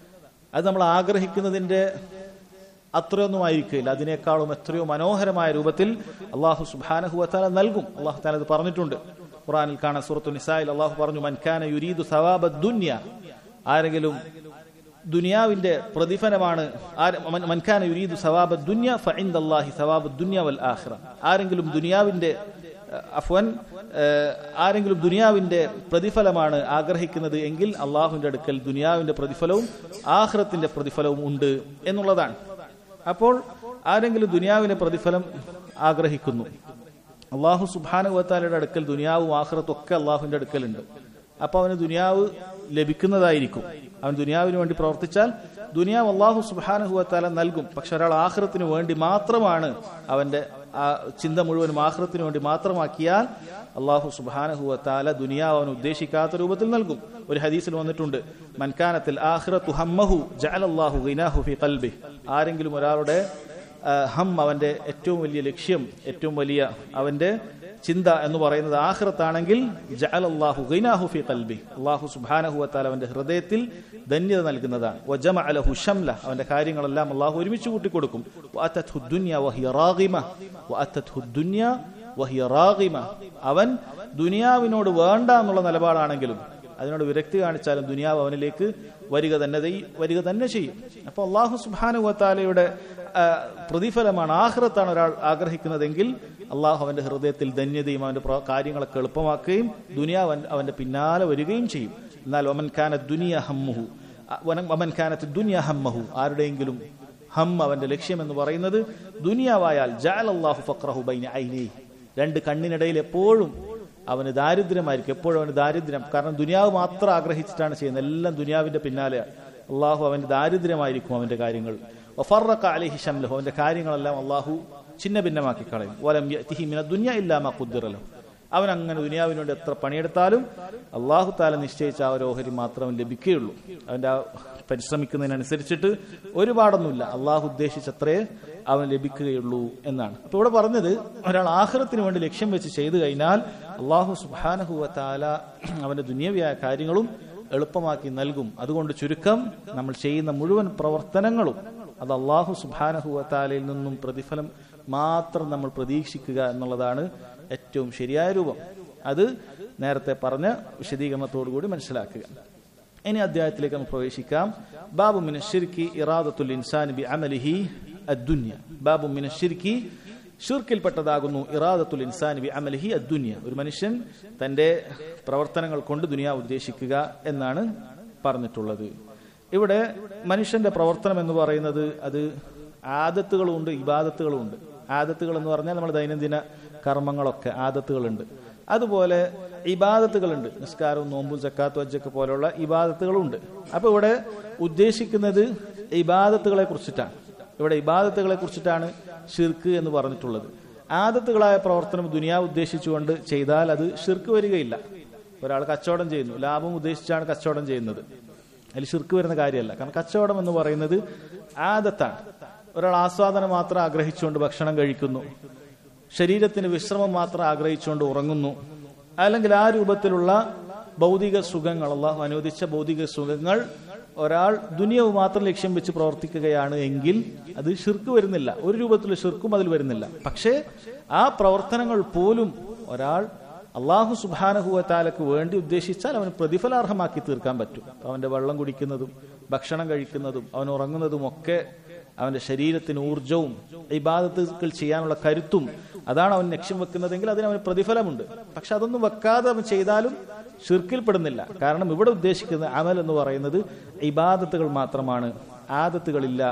അത് നമ്മൾ ആഗ്രഹിക്കുന്നതിന്റെ അത്രയൊന്നും ആയിരിക്കില്ല അതിനേക്കാളും എത്രയോ മനോഹരമായ രൂപത്തിൽ അള്ളാഹു സുബാനഹുവത്താല നൽകും അള്ളാഹു താല അത് പറഞ്ഞിട്ടുണ്ട് ഖുറാനിൽ കാണാൻ സൂറത്തു നിസായിൽ അള്ളാഹു പറഞ്ഞു മൻഖാന യുരീദു സവാബ ദുന്യ ആരെങ്കിലും ദുനിയാവിന്റെ പ്രതിഫലമാണ് ആര് മൻ- മൻഖാന യുരീദു സവാബ ദുന്യ ഫഇൻദ അല്ലാഹി സവാബ ദുന്യ വൽ ആഖിറ ആരെങ്കിലും ദുനിയാവിന്റെ അഹ് അഫ്വൻ ഏഹ്, ആരെങ്കിലും ദുനിയാവിന്റെ പ്രതിഫലമാണ് ആഗ്രഹിക്കുന്നത് എങ്കിൽ അള്ളാഹുവിന്റെ അടുക്കൽ ദുനിയാവിന്റെ പ്രതിഫലവും ആഹ്റത്തിന്റെ പ്രതിഫലവും ഉണ്ട് എന്നുള്ളതാണ് അപ്പോൾ ആരെങ്കിലും ദുനിയാവിന്റെ പ്രതിഫലം ആഗ്രഹിക്കുന്നു അള്ളാഹു സുബാനുവത്താലയുടെ അടുക്കൽ ദുനിയാവും ആഹ്റത്തും ഒക്കെ അള്ളാഹുവിന്റെ അടുക്കലുണ്ട് അപ്പൊ അവന് ദുനിയാവ് ലഭിക്കുന്നതായിരിക്കും അവൻ ദുനിയാവിന് വേണ്ടി പ്രവർത്തിച്ചാൽ ദുനിയാവ് അള്ളാഹു സുബാനുഹുവത്താല നൽകും പക്ഷെ ഒരാൾ ആഹ്റത്തിന് വേണ്ടി മാത്രമാണ് അവന്റെ ആ ചിന്ത മുഴുവനും ആഹ്റത്തിന് വേണ്ടി മാത്രമാക്കിയാൽ അള്ളാഹു സുബാനഹുവത്താല ദുനിയാവ് അവൻ ഉദ്ദേശിക്കാത്ത രൂപത്തിൽ നൽകും ഒരു ഹദീസിൽ വന്നിട്ടുണ്ട് മൻകാനത്തിൽ ആഹ്റത്തു ഹമ്മഹു ജഅലല്ലാഹു ഗിനാഹു ഫി ഖൽബി ആരെങ്കിലും ഒരാളുടെ ആ, ഹം അവന്റെ ഏറ്റവും വലിയ ലക്ഷ്യം ഏറ്റവും വലിയ അവന്റെ ചിന്ത എന്ന് പറയുന്നത് ആഹ്റത്താണെങ്കിൽ ജഅലല്ലാഹു ഗിനാഹു ഫി ഖൽബി അള്ളാഹു സുബ്ഹാനഹു വതആല അവന്റെ ഹൃദയത്തിൽ ധന്യത നൽകുന്നതാണ് വജമഅ ലഹു ഷംല അവന്റെ കാര്യങ്ങളെല്ലാം അള്ളാഹു ഒരുമിച്ച് കൂട്ടിക്കൊടുക്കും വഅതത്ഹു ദുനിയ വഹിയ റാഗിമ വഅതത്ഹു ദുനിയ വഹിയ റാഗിമ അവൻ ദുനിയാവിനോട് വേണ്ട എന്നുള്ള നിലപാടാണെങ്കിലും അതിനോട് വിരക്തി കാണിച്ചാലും ദുനിയാവ് അവനിലേക്ക് വരിക തന്നെ ദൈ- വരിക തന്നെ ചെയ്യും അപ്പൊ അള്ളാഹു സുബാനു വത്താലയുടെ പ്രതിഫലമാണ് ആഹ്റത്താണ് ഒരാൾ ആഗ്രഹിക്കുന്നതെങ്കിൽ അള്ളാഹു അവന്റെ ഹൃദയത്തിൽ ധന്യതയും അവന്റെ പ്ര- കാര്യങ്ങളൊക്കെ എളുപ്പമാക്കുകയും ദുനിയാവ് അവൻ- അവന്റെ പിന്നാലെ വരികയും ചെയ്യും എന്നാൽ വമൻ ഖാന ദുനിയ ഹമ്മുഹു അ- വന- വമൻ ഖാനത്ത് ദുനിയ ഹമ്മഹു ആരുടെയെങ്കിലും ഹം അവന്റെ ലക്ഷ്യം എന്ന് പറയുന്നത് ദുനിയാവായാൽ ജാൽ അള്ളാഹു ഫക്രഹു ബൈന ഐനൈ രണ്ട് കണ്ണിനിടയിൽ എപ്പോഴും അവന് ദാരിദ്ര്യമായിരിക്കും എപ്പോഴും അവന് ദാരിദ്ര്യം കാരണം ദുനിയാവ് മാത്രം ആഗ്രഹിച്ചിട്ടാണ് ചെയ്യുന്നത് എല്ലാം ദുനിയാവിന്റെ പിന്നാലെ അള്ളാഹു അവന്റെ ദാരിദ്ര്യമായിരിക്കും അവന്റെ കാര്യങ്ങൾ വഫറഖ അലൈഹി ശംലഹു അവന്റെ കാര്യങ്ങളെല്ലാം അള്ളാഹു ചിന്ന ഭിന്നമാക്കി കളയും വലം യഅ്തിഹി മിന ദുനിയ ഇല്ലാ മാ ഖുദ്ദിറ ലഹു അവൻ അങ്ങനെ ദുനിയാവിന് വേണ്ടി എത്ര പണിയെടുത്താലും അള്ളാഹു താല നിശ്ചയിച്ച ആ ഒരു ഓഹരി മാത്രം അവന് ലഭിക്കുകയുള്ളൂ അവന്റെ ആ പരിശ്രമിക്കുന്നതിനനുസരിച്ചിട്ട് ഒരുപാടൊന്നുമില്ല അള്ളാഹു ഉദ്ദേശിച്ചത്രേ അവന് ലഭിക്കുകയുള്ളൂ എന്നാണ് അപ്പൊ ഇവിടെ പറഞ്ഞത് ഒരാൾ ആഹ്റത്തിന് വേണ്ടി ലക്ഷ്യം വെച്ച് ചെയ്തു കഴിഞ്ഞാൽ അള്ളാഹു സുബാനഹുവ താല അവന്റെ ദുനിയവിയായ കാര്യങ്ങളും എളുപ്പമാക്കി നൽകും അതുകൊണ്ട് ചുരുക്കം നമ്മൾ ചെയ്യുന്ന മുഴുവൻ പ്രവർത്തനങ്ങളും അത് അള്ളാഹു സുബാനഹുവ താലയിൽ നിന്നും പ്രതിഫലം മാത്രം നമ്മൾ പ്രതീക്ഷിക്കുക എന്നുള്ളതാണ് ഏറ്റവും ശരിയായ രൂപം അത് നേരത്തെ പറഞ്ഞ വിശദീകരണത്തോടുകൂടി മനസ്സിലാക്കുക ഇനി അധ്യായത്തിലേക്ക് നമുക്ക് പ്രവേശിക്കാം ബാബു മിന ഷിർക്കി ഇറാദത്തുൽ ഇൻസാൻ ബി അമലിഹി അദ്ദുന്യ ബാബു മിന ഷിർക്കി ഷിർക്കിൽപ്പെട്ടതാകുന്നു ഇറാദത്തുൽ ഇൻസാൻ ബി അമലിഹി അദ്ദുന്യ ഒരു മനുഷ്യൻ തന്റെ പ്രവർത്തനങ്ങൾ കൊണ്ട് ദുനിയ ഉദ്ദേശിക്കുക എന്നാണ് പറഞ്ഞിട്ടുള്ളത് ഇവിടെ മനുഷ്യന്റെ പ്രവർത്തനം എന്ന് പറയുന്നത് അത് ആദത്തുകളുണ്ട് ഇബാദത്തുകളുണ്ട് ആദത്തുകൾ എന്ന് പറഞ്ഞാൽ നമ്മൾ ദൈനംദിന കർമ്മങ്ങളൊക്കെ ആദത്തുകളുണ്ട് അതുപോലെ ഇബാദത്തുകളുണ്ട് നിസ്കാരവും നോമ്പും ജക്കാത്തും അജ്ജൊക്കെ പോലുള്ള ഇബാദത്തുകളുണ്ട് അപ്പൊ ഇവിടെ ഉദ്ദേശിക്കുന്നത് ഇബാദത്തുകളെ കുറിച്ചിട്ടാണ് ഇവിടെ ഇബാദത്തുകളെ കുറിച്ചിട്ടാണ് ഷിർക്ക് എന്ന് പറഞ്ഞിട്ടുള്ളത് ആദത്തുകളായ പ്രവർത്തനം ദുനിയാവ് ഉദ്ദേശിച്ചുകൊണ്ട് ചെയ്താൽ അത് ഷിർക്ക് വരികയില്ല ഒരാൾ കച്ചവടം ചെയ്യുന്നു ലാഭം ഉദ്ദേശിച്ചാണ് കച്ചവടം ചെയ്യുന്നത് അതിൽ ഷിർക്ക് വരുന്ന കാര്യമല്ല കാരണം കച്ചവടം എന്ന് പറയുന്നത് ആദത്താണ് ഒരാൾ ആസ്വാദനം മാത്രം ആഗ്രഹിച്ചുകൊണ്ട് ഭക്ഷണം കഴിക്കുന്നു ശരീരത്തിന് വിശ്രമം മാത്രം ആഗ്രഹിച്ചുകൊണ്ട് ഉറങ്ങുന്നു അല്ലെങ്കിൽ ആ രൂപത്തിലുള്ള ഭൗതിക സുഖങ്ങൾ അള്ളാഹു അനുവദിച്ച ഭൗതിക സുഖങ്ങൾ ഒരാൾ ദുനിയവ് മാത്രം ലക്ഷ്യം വെച്ച് പ്രവർത്തിക്കുകയാണ് എങ്കിൽ അത് ഷിർക്ക് വരുന്നില്ല ഒരു രൂപത്തിലുള്ള ഷിർക്കും അതിൽ വരുന്നില്ല പക്ഷേ ആ പ്രവർത്തനങ്ങൾ പോലും ഒരാൾ അള്ളാഹു സുബാനഹുവത്താലക്ക് വേണ്ടി ഉദ്ദേശിച്ചാൽ അവന് പ്രതിഫലാർഹമാക്കി തീർക്കാൻ പറ്റും അവന്റെ വെള്ളം കുടിക്കുന്നതും ഭക്ഷണം കഴിക്കുന്നതും അവൻ ഉറങ്ങുന്നതും ഒക്കെ അവന്റെ ശരീരത്തിന് ഊർജവും ഇബാദത്തുകൾ ചെയ്യാനുള്ള കരുത്തും അതാണ് അവൻ ലക്ഷ്യം വെക്കുന്നതെങ്കിൽ അതിന് അവന് പ്രതിഫലമുണ്ട് പക്ഷെ അതൊന്നും വെക്കാതെ അവൻ ചെയ്താലും ഷിർക്കിൽപ്പെടുന്നില്ല കാരണം ഇവിടെ ഉദ്ദേശിക്കുന്ന അമൽ എന്ന് പറയുന്നത് ഇബാദത്തുകൾ മാത്രമാണ് ആദത്തുകളില്ല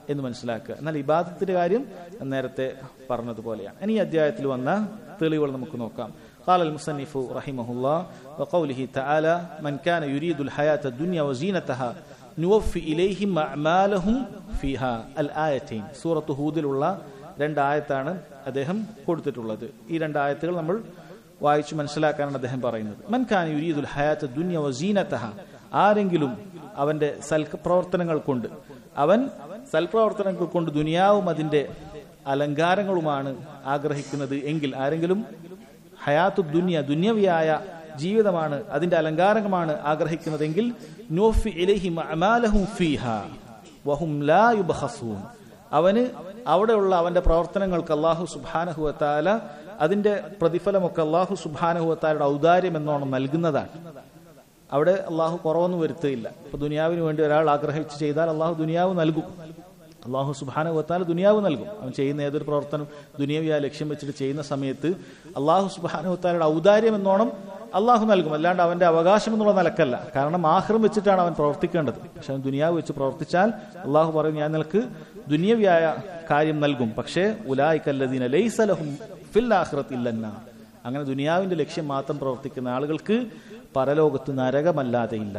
എന്ന് മനസ്സിലാക്കുക എന്നാൽ ഇബാദത്തിന്റെ കാര്യം നേരത്തെ പറഞ്ഞതുപോലെയാണ് ഇനി ഈ അധ്യായത്തിൽ വന്ന തെളിവുകൾ നമുക്ക് നോക്കാം قال المصنف رحمه الله وقوله تعالى من كان يريد الحياة الدنيا وزينتها نوفي إليهم أعمالهم فيها الآيتين سورة ഹൂദിലുള്ള രണ്ടായത്താണ് അദ്ദേഹം കൊടുത്തിട്ടുള്ളത് ഈ രണ്ടായത്തുകൾ നമ്മൾ വായിച്ചു മനസ്സിലാക്കാനാണ് അദ്ദേഹം പറയുന്നത് മൻ ഖാൻ യുരീദുൽ ഹയാത്ത് ദുന്യ വസീനത്തഹ ആരെങ്കിലും അവന്റെ സൽപ്രവർത്തനങ്ങൾ കൊണ്ട് അവൻ സൽപ്രവർത്തനങ്ങൾ കൊണ്ട് ദുനിയാവും അതിന്റെ അലങ്കാരങ്ങളുമാണ് ആഗ്രഹിക്കുന്നത് എങ്കിൽ ആരെങ്കിലും ഹയാത്തു ദുന്യ ദുന്യവിയായ ജീവിതമാണ് അതിന്റെ അലങ്കാരമാണ് ആഗ്രഹിക്കുന്നതെങ്കിൽ നോഫി ഇലൈഹിം അമാലഹും ഫീഹ വഹും ലാ യുബ്ഖസൂൻ അവന് അവിടെയുള്ള അവന്റെ പ്രവർത്തനങ്ങൾക്ക് അള്ളാഹു സുബാനഹുവത്താല അതിന്റെ പ്രതിഫലമൊക്കെ അള്ളാഹു സുബാനഹുവത്താലയുടെ ഔദാര്യം എന്നോണം നൽകുന്നതാണ് അവിടെ അള്ളാഹു കുറവൊന്നും വരുത്തുകയില്ല ഇപ്പൊ ദുനിയാവിന് വേണ്ടി ഒരാൾ ആഗ്രഹിച്ച് ചെയ്താൽ അള്ളാഹു ദുനിയാവ് നൽകും അള്ളാഹു സുബാനുവത്താൽ ദുനിയാവ് നൽകും അവൻ ചെയ്യുന്ന ഏതൊരു പ്രവർത്തനം ദുനിയാവിയാ ലക്ഷ്യം വെച്ചിട്ട് ചെയ്യുന്ന സമയത്ത് അള്ളാഹു സുബാനുവത്താലയുടെ ഔദാര്യം എന്നോണം അള്ളാഹു നൽകും അല്ലാണ്ട് അവന്റെ അവകാശം എന്നുള്ള നിലക്കല്ല കാരണം ആഹ്റം വെച്ചിട്ടാണ് അവൻ പ്രവർത്തിക്കേണ്ടത് പക്ഷെ അവൻ ദുനിയാവ് വെച്ച് പ്രവർത്തിച്ചാൽ അള്ളാഹു പറയും ഞാൻ നിനക്ക് ദുനിയവിയായ കാര്യം നൽകും പക്ഷേ ഉലായിക്കല്ലദീന ലൈസലഹും ഫിൽ ആഖിറത്ത് ഇല്ലന്ന അങ്ങനെ ദുനിയാവിന്റെ ലക്ഷ്യം മാത്രം പ്രവർത്തിക്കുന്ന ആളുകൾക്ക് പരലോകത്ത് നരകമല്ലാതെ ഇല്ല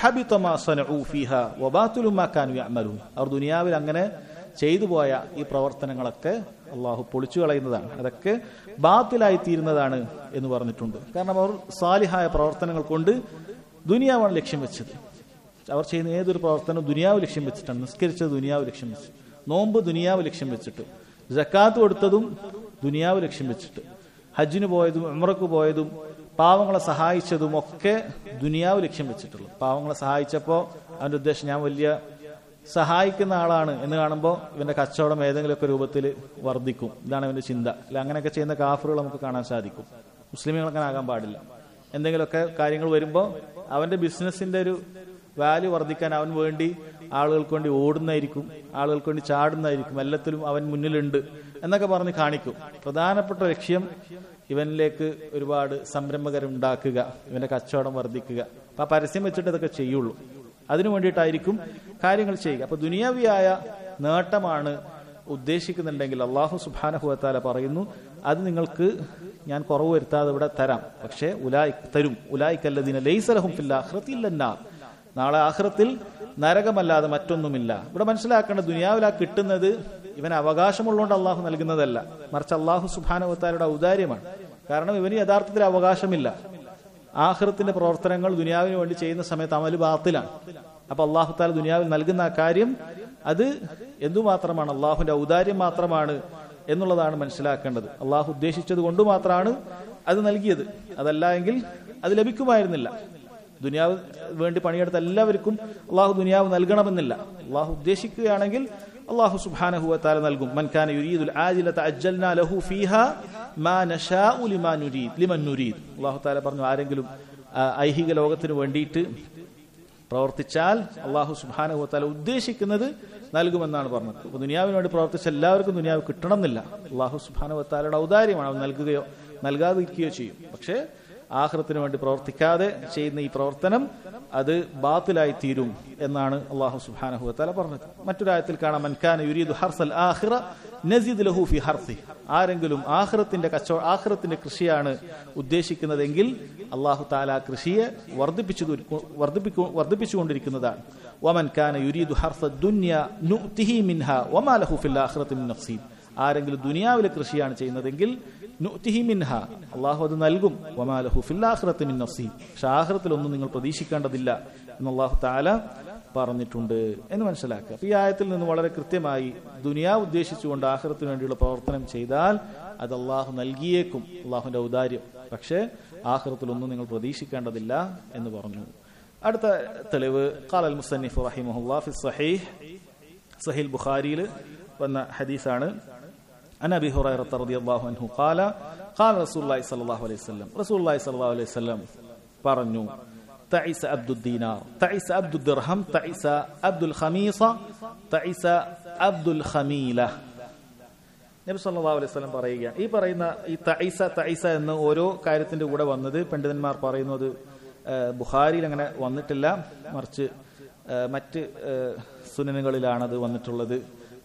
അവർ ദുനിയാവിൽ അങ്ങനെ ചെയ്തു പോയ ഈ പ്രവർത്തനങ്ങളൊക്കെ അള്ളാഹു പൊളിച്ചു കളയുന്നതാണ് അതൊക്കെ ബാത്തിലായി തീരുന്നതാണ് എന്ന് പറഞ്ഞിട്ടുണ്ട് കാരണം അവർ സാലിഹായ പ്രവർത്തനങ്ങൾ കൊണ്ട് ദുനിയാവാണ് ലക്ഷ്യം വെച്ചത് അവർ ചെയ്യുന്ന ഏതൊരു പ്രവർത്തനവും ദുനിയാവ് ലക്ഷ്യം വെച്ചിട്ടാണ് നിസ്കരിച്ചത് ദുനിയാവ് ലക്ഷ്യം വെച്ച് നോമ്പ് ദുനിയാവ് ലക്ഷ്യം വെച്ചിട്ട് ജക്കാത്ത് കൊടുത്തതും ദുനിയാവ് ലക്ഷ്യം വെച്ചിട്ട് ഹജ്ജിന് പോയതും ഉമ്രക്ക് പോയതും പാവങ്ങളെ സഹായിച്ചതും ഒക്കെ ദുനിയാവ് ലക്ഷ്യം വെച്ചിട്ടുള്ളൂ പാവങ്ങളെ സഹായിച്ചപ്പോൾ അവന്റെ ഉദ്ദേശം ഞാൻ വലിയ സഹായിക്കുന്ന ആളാണ് എന്ന് കാണുമ്പോൾ ഇവന്റെ കച്ചവടം ഏതെങ്കിലുമൊക്കെ രൂപത്തിൽ വർദ്ധിക്കും ഇതാണ് ഇവന്റെ ചിന്ത അല്ല അങ്ങനെയൊക്കെ ചെയ്യുന്ന കാഫറുകൾ നമുക്ക് കാണാൻ സാധിക്കും മുസ്ലിമുകൾ അങ്ങനെ ആകാൻ പാടില്ല എന്തെങ്കിലുമൊക്കെ കാര്യങ്ങൾ വരുമ്പോൾ അവന്റെ ബിസിനസിന്റെ ഒരു വാല്യൂ വർദ്ധിക്കാൻ അവൻ വേണ്ടി ആളുകൾക്ക് വേണ്ടി ഓടുന്നതായിരിക്കും ആളുകൾക്ക് വേണ്ടി ചാടുന്നതായിരിക്കും എല്ലാത്തിലും അവൻ മുന്നിലുണ്ട് എന്നൊക്കെ പറഞ്ഞ് കാണിക്കും പ്രധാനപ്പെട്ട ലക്ഷ്യം ഇവനിലേക്ക് ഒരുപാട് സംരംഭകർ ഉണ്ടാക്കുക ഇവന്റെ കച്ചവടം വർദ്ധിക്കുക അപ്പൊ ആ പരസ്യം വെച്ചിട്ട് ഇതൊക്കെ ചെയ്യുള്ളൂ അതിനു വേണ്ടിയിട്ടായിരിക്കും കാര്യങ്ങൾ ചെയ്യുക അപ്പൊ ദുനിയാവിയായ നേട്ടമാണ് ഉദ്ദേശിക്കുന്നുണ്ടെങ്കിൽ അള്ളാഹു സുബാനഹുവത്താല പറയുന്നു അത് നിങ്ങൾക്ക് ഞാൻ കുറവ് വരുത്താതെ ഇവിടെ തരാം പക്ഷേ ഉലായി തരും ഉലായിക്കല്ലതിന ലൈസലഹും ഫില്ലാഹ്റത്തില്ലെന്നാ നാളെ ആഹ്റത്തിൽ നരകമല്ലാതെ മറ്റൊന്നുമില്ല ഇവിടെ മനസ്സിലാക്കേണ്ട ദുനിയാവിൽ ആ കിട്ടുന്നത് ഇവൻ അവകാശമുള്ളതുകൊണ്ട് അള്ളാഹു നൽകുന്നതല്ല മറിച്ച് അള്ളാഹു സുബാനവത്താരുടെ ഔദാര്യമാണ് കാരണം ഇവന് യഥാർത്ഥത്തിൽ അവകാശമില്ല ആഹ്റത്തിന്റെ പ്രവർത്തനങ്ങൾ ദുനിയാവിന് വേണ്ടി ചെയ്യുന്ന സമയത്ത് അമല് ബാത്തിലാണ് അപ്പൊ അള്ളാഹു താല ദുനിയാവിൽ നൽകുന്ന ആ കാര്യം അത് എന്തുമാത്രമാണ് അള്ളാഹുവിന്റെ ഔദാര്യം മാത്രമാണ് എന്നുള്ളതാണ് മനസ്സിലാക്കേണ്ടത് അള്ളാഹു ഉദ്ദേശിച്ചത് കൊണ്ട് മാത്രമാണ് അത് നൽകിയത് അതല്ല എങ്കിൽ അത് ലഭിക്കുമായിരുന്നില്ല ദുനിയാവ് വേണ്ടി പണിയെടുത്ത എല്ലാവർക്കും അള്ളാഹു ദുനിയാവ് നൽകണമെന്നില്ല അള്ളാഹു ഉദ്ദേശിക്കുകയാണെങ്കിൽ അള്ളാഹു സുബ്ഹാനഹു വതആല നൽകും മൻ കാന യുരീദുൽ ആജിലത അജ്ജൽനാ ലഹു ഫീഹാ മാ നശാഉ ലിമാ നുരീദ് ലിമൻ നുരീദ് അള്ളാഹു തആല പറഞ്ഞു ആരെങ്കിലും ഐഹിക ലോകത്തിന് വേണ്ടിയിട്ട് പ്രവർത്തിച്ചാൽ അള്ളാഹു സുബ്ഹാനഹു വതആല ഉദ്ദേശിക്കുന്നത് നൽകുമെന്നാണ് പറഞ്ഞത് അപ്പൊ ദുനിയാവിന് വേണ്ടി പ്രവർത്തിച്ച എല്ലാവർക്കും ദുനിയാവ് കിട്ടണം എന്നില്ല അള്ളാഹു സുബ്ഹാനഹു വതആലയുടെ ഔദാര്യമാണ് അവൻ നൽകുകയോ നൽകാതിരിക്കുകയോ ചെയ്യും പക്ഷേ ആഹ്റത്തിന് വേണ്ടി പ്രവർത്തിക്കാതെ ചെയ്യുന്ന ഈ പ്രവർത്തനം അത് ബാത്തിലായി തീരും എന്നാണ് അള്ളാഹു സുബ്ഹാനഹു വതആല പറഞ്ഞത് മറ്റൊരായത്തിൽ കാണാം മൻകാന യുരീദു ഹർസൽ ആഖിറ നസീദ് ലഹു ഫി ഹർസി ആരെങ്കിലും ആഖിറത്തിന്റെ കച്ചവട ആഖിറത്തിന്റെ കൃഷിയാണ് ഉദ്ദേശിക്കുന്നതെങ്കിൽ അള്ളാഹു താല ആ കൃഷിയെ വർദ്ധിപ്പിച്ചു വർദ്ധിപ്പിക്കു വർദ്ധിപ്പിച്ചുകൊണ്ടിരിക്കുന്നതാണ് വമൻ കാന യുരീദു ഹർസ ദുന്യ നുഅ്തിഹി മിൻഹ വമാ ലഹു ഫിൽ ആഖിറതി മിൻ നഫ്സീൻ ആരെങ്കിലും ദുനിയാവിലെ കൃഷിയാണ് ചെയ്യുന്നതെങ്കിൽ നുഅ്തിഹി മിൻഹ അള്ളാഹു അത് നൽകും വമാ ലഹു ഫിൽ ആഖിറതി മിൻ നഫ്സീൻ പക്ഷെ ആഖിറത്തിൽ ഒന്നും നിങ്ങൾ പ്രതീക്ഷിക്കേണ്ടതില്ല എന്ന് അള്ളാഹു താല പറഞ്ഞിട്ടുണ്ട് എന്ന് മനസ്സിലാക്കുക അപ്പൊ ഈ ആയത്തിൽ നിന്ന് വളരെ കൃത്യമായി ദുനിയാവ് ഉദ്ദേശിച്ചുകൊണ്ട് ആഹ്റത്തിന് വേണ്ടിയുള്ള പ്രവർത്തനം ചെയ്താൽ അത് അള്ളാഹു നൽകിയേക്കും അള്ളാഹുന്റെ ഔദാര്യം പക്ഷേ ആഹ്റത്തിലൊന്നും നിങ്ങൾ പ്രതീക്ഷിക്കേണ്ടതില്ല എന്ന് പറഞ്ഞു അടുത്ത തെളിവ് ഖാലൽ മുസന്നിഫ് റഹിമഹുല്ലാ ഫി സഹീഹ് സഹീൽ ബുഖാരിയിൽ വന്ന ഹദീസാണ് عن ابي هريره رضي الله عنه قال قال رسول الله صلى الله عليه وسلم رسول الله صلى الله عليه وسلم പറഞ്ഞു تعس عبد الدينار تعس عبد الدرهم تعس عبد الخميصة تعس عبد الخميلة നബി സല്ലല്ലാഹു അലൈഹി വസല്ലം പറയുകയാണ് ഈ പറയുന്ന ഈ തൈസ തൈസ എന്ന് ഓരോ കാര്യത്തിന്റെ കൂടെ വന്നത് പണ്ഡിതന്മാർ പറയുന്നത് ബുഖാരിയിൽ അങ്ങനെ വന്നിട്ടില്ല മറിച്ച് മറ്റ് സുനനുകളിലാണ് അത് വന്നിട്ടുള്ളത്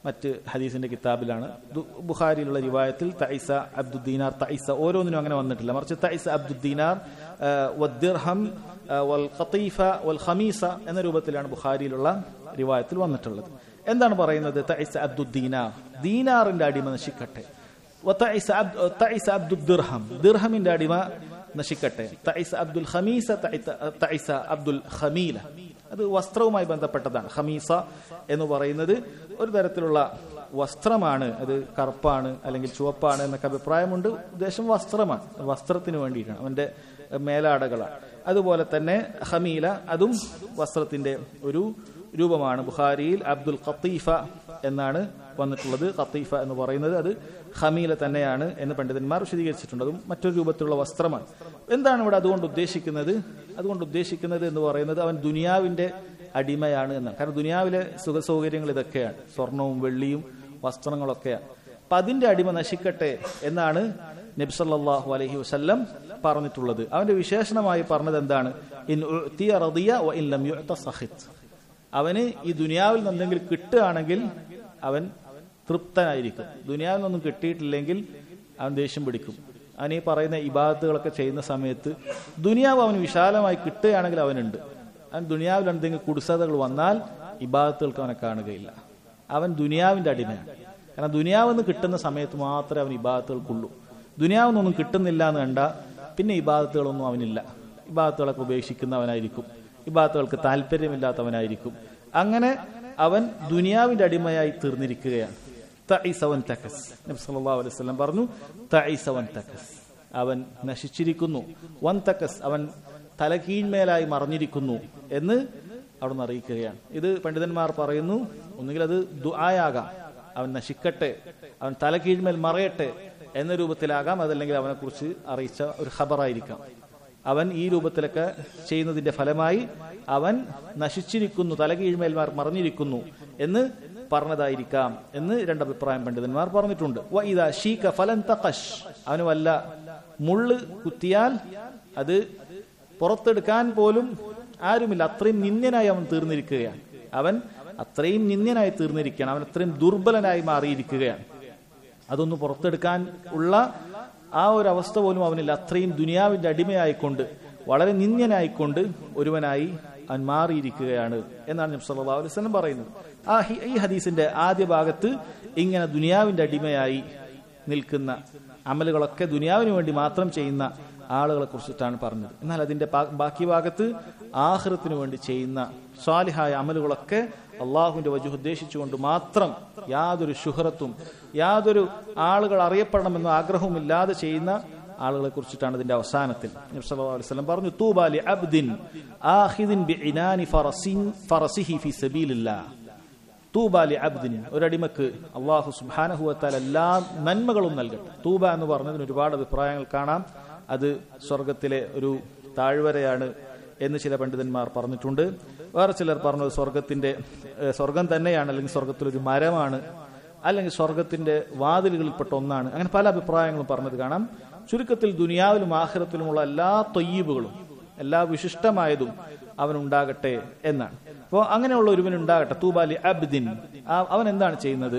മറ്റ് ഹദീസിന്റെ കിതാബിലാണ് ദു- ബുഖാരിയിലുള്ള റിവായത്തിൽ തൈസ അബ്ദുദ്ദീനാർ തൈസ ഓരോന്നിനും അങ്ങനെ വന്നിട്ടില്ല മറിച്ച് തൈസ അബ്ദുദ്ദീനാർ ആ, വദ്ദിർഹം ആ, വൽ ഖതീഫ വൽ ഖമീസ എന്ന രൂപത്തിലാണ് ബുഖാരിയിലുള്ള റിവായത്തിൽ വന്നിട്ടുള്ളത് എന്താണ് പറയുന്നത് തൈസ അബ്ദുദ്ദീനാർ ദീനാറിന്റെ അടിമ നശിക്കട്ടെ വതഇസ അബ്ദു- തഇസ അബ്ദുൽ ദിർഹം ദിർഹമിന്റെ അടിമ നശിക്കട്ടെ തഇസ അബ്ദുൽ ഖമീസ തഇത- തഇസ അബ്ദുൽ ഖമീല അത് വസ്ത്രവുമായി ബന്ധപ്പെട്ടതാണ് ഖമീസ എന്ന് പറയുന്നത് ഒരു തരത്തിലുള്ള വസ്ത്രമാണ് അത് കറുപ്പാണ് അല്ലെങ്കിൽ ചുവപ്പാണ് എന്നൊക്കെ അഭിപ്രായമുണ്ട് ഉദ്ദേശം വസ്ത്രമാണ് വസ്ത്രത്തിന് വേണ്ടിയിട്ടാണ് അവന്റെ മേലാടകളാണ് അതുപോലെ തന്നെ ഖമീല അതും വസ്ത്രത്തിന്റെ ഒരു രൂപമാണ് ബുഖാരിയിൽ അബ്ദുൽ ഖത്തീഫ എന്നാണ് വന്നിട്ടുള്ളത് ഖത്തീഫ എന്ന് പറയുന്നത് അത് ഖമീല തന്നെയാണ് എന്ന് പണ്ഡിതന്മാർ വിശദീകരിച്ചിട്ടുണ്ട് അതും മറ്റൊരു രൂപത്തിലുള്ള വസ്ത്രമാണ് എന്താണ് ഇവിടെ അതുകൊണ്ട് ഉദ്ദേശിക്കുന്നത് അതുകൊണ്ട് ഉദ്ദേശിക്കുന്നത് എന്ന് പറയുന്നത് അവൻ ദുനിയാവിന്റെ അടിമയാണ് എന്നാണ് കാരണം ദുനിയാവിലെ സുഖ സൗകര്യങ്ങൾ ഇതൊക്കെയാണ് സ്വർണവും വെള്ളിയും വസ്ത്രങ്ങളൊക്കെയാണ് അപ്പൊ അതിന്റെ അടിമ നശിക്കട്ടെ എന്നാണ് നബ്സല്ലാഹു അലൈഹി വസല്ലം പറഞ്ഞിട്ടുള്ളത് അവന്റെ വിശേഷണമായി പറഞ്ഞത് എന്താണ് ഇൻ ഉഅ്തിയ റദിയ വ ഇൻ ലം യുഅ്ത സഖിത്ത് അവന് ഈ ദുനിയാവിൽ നിന്ന് എന്തെങ്കിലും കിട്ടുകയാണെങ്കിൽ അവൻ തൃപ്തനായിരിക്കും ദുനിയാവിൽ നിന്നൊന്നും കിട്ടിയിട്ടില്ലെങ്കിൽ അവൻ ദേഷ്യം പിടിക്കും അവൻ ഈ പറയുന്ന ഇബാദത്തുകളൊക്കെ ചെയ്യുന്ന സമയത്ത് ദുനിയാവ് അവന് വിശാലമായി കിട്ടുകയാണെങ്കിൽ അവനുണ്ട് അവൻ ദുനിയാവിൽ എന്തെങ്കിലും കുടിസതകൾ വന്നാൽ ഇബാദത്തുകൾക്ക് അവനെ കാണുകയില്ല അവൻ ദുനിയാവിന്റെ അടിമയാണ് കാരണം ദുനിയാവെന്ന് കിട്ടുന്ന സമയത്ത് മാത്രമേ അവൻ ഇബാദത്തുകൾക്കുള്ളൂ ദുനിയാവെന്നൊന്നും കിട്ടുന്നില്ല എന്ന് കണ്ട പിന്നെ ഇബാദത്തുകളൊന്നും അവനില്ല ഇബാദത്തുകളൊക്കെ ഉപേക്ഷിക്കുന്നവനായിരിക്കും ഇബാദത്തുകൾക്ക് താല്പര്യമില്ലാത്തവനായിരിക്കും അങ്ങനെ അവൻ ദുനിയാവിന്റെ അടിമയായി തീർന്നിരിക്കുകയാണ് തഇസവൻ തകസ് നബി സല്ലല്ലാഹു അലൈഹി വസല്ലം പറഞ്ഞു തഇസവൻ തകസ് അവൻ നശിച്ചിരിക്കുന്നു വൻ തകസ് അവൻ തലകീഴ്മേലായി മറിഞ്ഞിരിക്കുന്നു എന്ന് അവിടുന്ന് അറിയിക്കുകയാണ് ഇത് പണ്ഡിതന്മാർ പറയുന്നു ഒന്നുകിൽ അത് ദുആയാകാം അവൻ നശിക്കട്ടെ അവൻ തലകീഴ്മേൽ മറയട്ടെ എന്ന രൂപത്തിലാകാം അതല്ലെങ്കിൽ അവനെ കുറിച്ച് അറിയിച്ച ഒരു ഖബറായിരിക്കാം അവൻ ഈ രൂപത്തിലൊക്കെ ചെയ്യുന്നതിന്റെ ഫലമായി അവൻ നശിച്ചിരിക്കുന്നു തലകീഴ്മേൽ മർ- മറിഞ്ഞിരിക്കുന്നു എന്ന് പറഞ്ഞതായിരിക്കാം എന്ന് രണ്ടഭിപ്രായം പണ്ഡിതന്മാർ പറഞ്ഞിട്ടുണ്ട് വ ഇദാ ഷീക ഫലൻ തഖശ് അവന് വല്ല മുള്ള് കുത്തിയാൽ അത് പുറത്തെടുക്കാൻ പോലും ആരുമില്ല അത്രയും നിന്ദ്യനായി അവൻ തീർന്നിരിക്കുകയാണ് അവൻ അത്രയും നിന്ദ്യനായി തീർന്നിരിക്കുകയാണ് അവൻ അത്രയും ദുർബലനായി മാറിയിരിക്കുകയാണ് അതൊന്ന് പുറത്തെടുക്കാൻ ഉള്ള ആ ഒരു അവസ്ഥ പോലും അവനില്ല അത്രയും ദുനിയാവിന്റെ അടിമയായിക്കൊണ്ട് വളരെ നിന്ദ്യനായിക്കൊണ്ട് ഒരുവനായി അവൻ മാറിയിരിക്കുകയാണ് എന്നാണ് നബി സല്ലല്ലാഹു അലൈഹി വസല്ലം പറയുന്നത് ആ ഹി- ഈ ഹദീസിന്റെ ആദ്യ ഭാഗത്ത് ഇങ്ങനെ ദുനിയാവിന്റെ അടിമയായി നിൽക്കുന്ന അമലുകളൊക്കെ ദുനിയാവിന് വേണ്ടി മാത്രം ചെയ്യുന്ന ആളുകളെ കുറിച്ചിട്ടാണ് പറഞ്ഞത് എന്നാൽ അതിന്റെ ബാ- ബാക്കി ഭാഗത്ത് ആഹൃത്തിന് വേണ്ടി ചെയ്യുന്ന സ്വാലിഹായ അമലുകളൊക്കെ അള്ളാഹുവിന്റെ വജു ഉദ്ദേശിച്ചുകൊണ്ട് മാത്രം യാതൊരു ശുഹറത്തും യാതൊരു ആളുകൾ അറിയപ്പെടണമെന്നോ ആഗ്രഹവുമില്ലാതെ ചെയ്യുന്ന ആളുകളെ കുറിച്ചിട്ടാണ് ഇതിന്റെ അവസാനത്തിൽ നബി സല്ലല്ലാഹു അലൈഹി വസല്ലം പറഞ്ഞു തൂബാലി അബ്ദിൻ ആഖിദിൻ ബിഇനാനി ഫറസിൻ ഫറസിഹി ഫി സബീലില്ലാഹ് തൂബാലി അബ്ദിൻ ഒരടിമക്ക് അള്ളാഹു സുബാനഹുവത്താൽ എല്ലാ നന്മകളും നൽകട്ടെ തൂബ എന്ന് പറഞ്ഞതിന് ഒരുപാട് അഭിപ്രായങ്ങൾ കാണാം അത് സ്വർഗത്തിലെ ഒരു താഴ്വരയാണ് എന്ന് ചില പണ്ഡിതന്മാർ പറഞ്ഞിട്ടുണ്ട് വേറെ ചിലർ പറഞ്ഞത് സ്വർഗത്തിന്റെ ഏഹ്, സ്വർഗം തന്നെയാണ് അല്ലെങ്കിൽ സ്വർഗത്തിലൊരു മരമാണ് അല്ലെങ്കിൽ സ്വർഗത്തിന്റെ വാതിലുകളിൽപ്പെട്ട ഒന്നാണ് അങ്ങനെ പല അഭിപ്രായങ്ങളും പറഞ്ഞത് കാണാം ചുരുക്കത്തിൽ ദുനിയാവിലും ആഖിറത്തിലുമുള്ള എല്ലാ തൊയ്യീബുകളും എല്ലാ വിശിഷ്ടമായതും അവനുണ്ടാകട്ടെ എന്നാണ് അപ്പോൾ അങ്ങനെയുള്ള ഒരുവൻ ഉണ്ടാകട്ടെ തൂബാലി അബ്ദിൻ ആ- അവൻ എന്താണ് ചെയ്യുന്നത്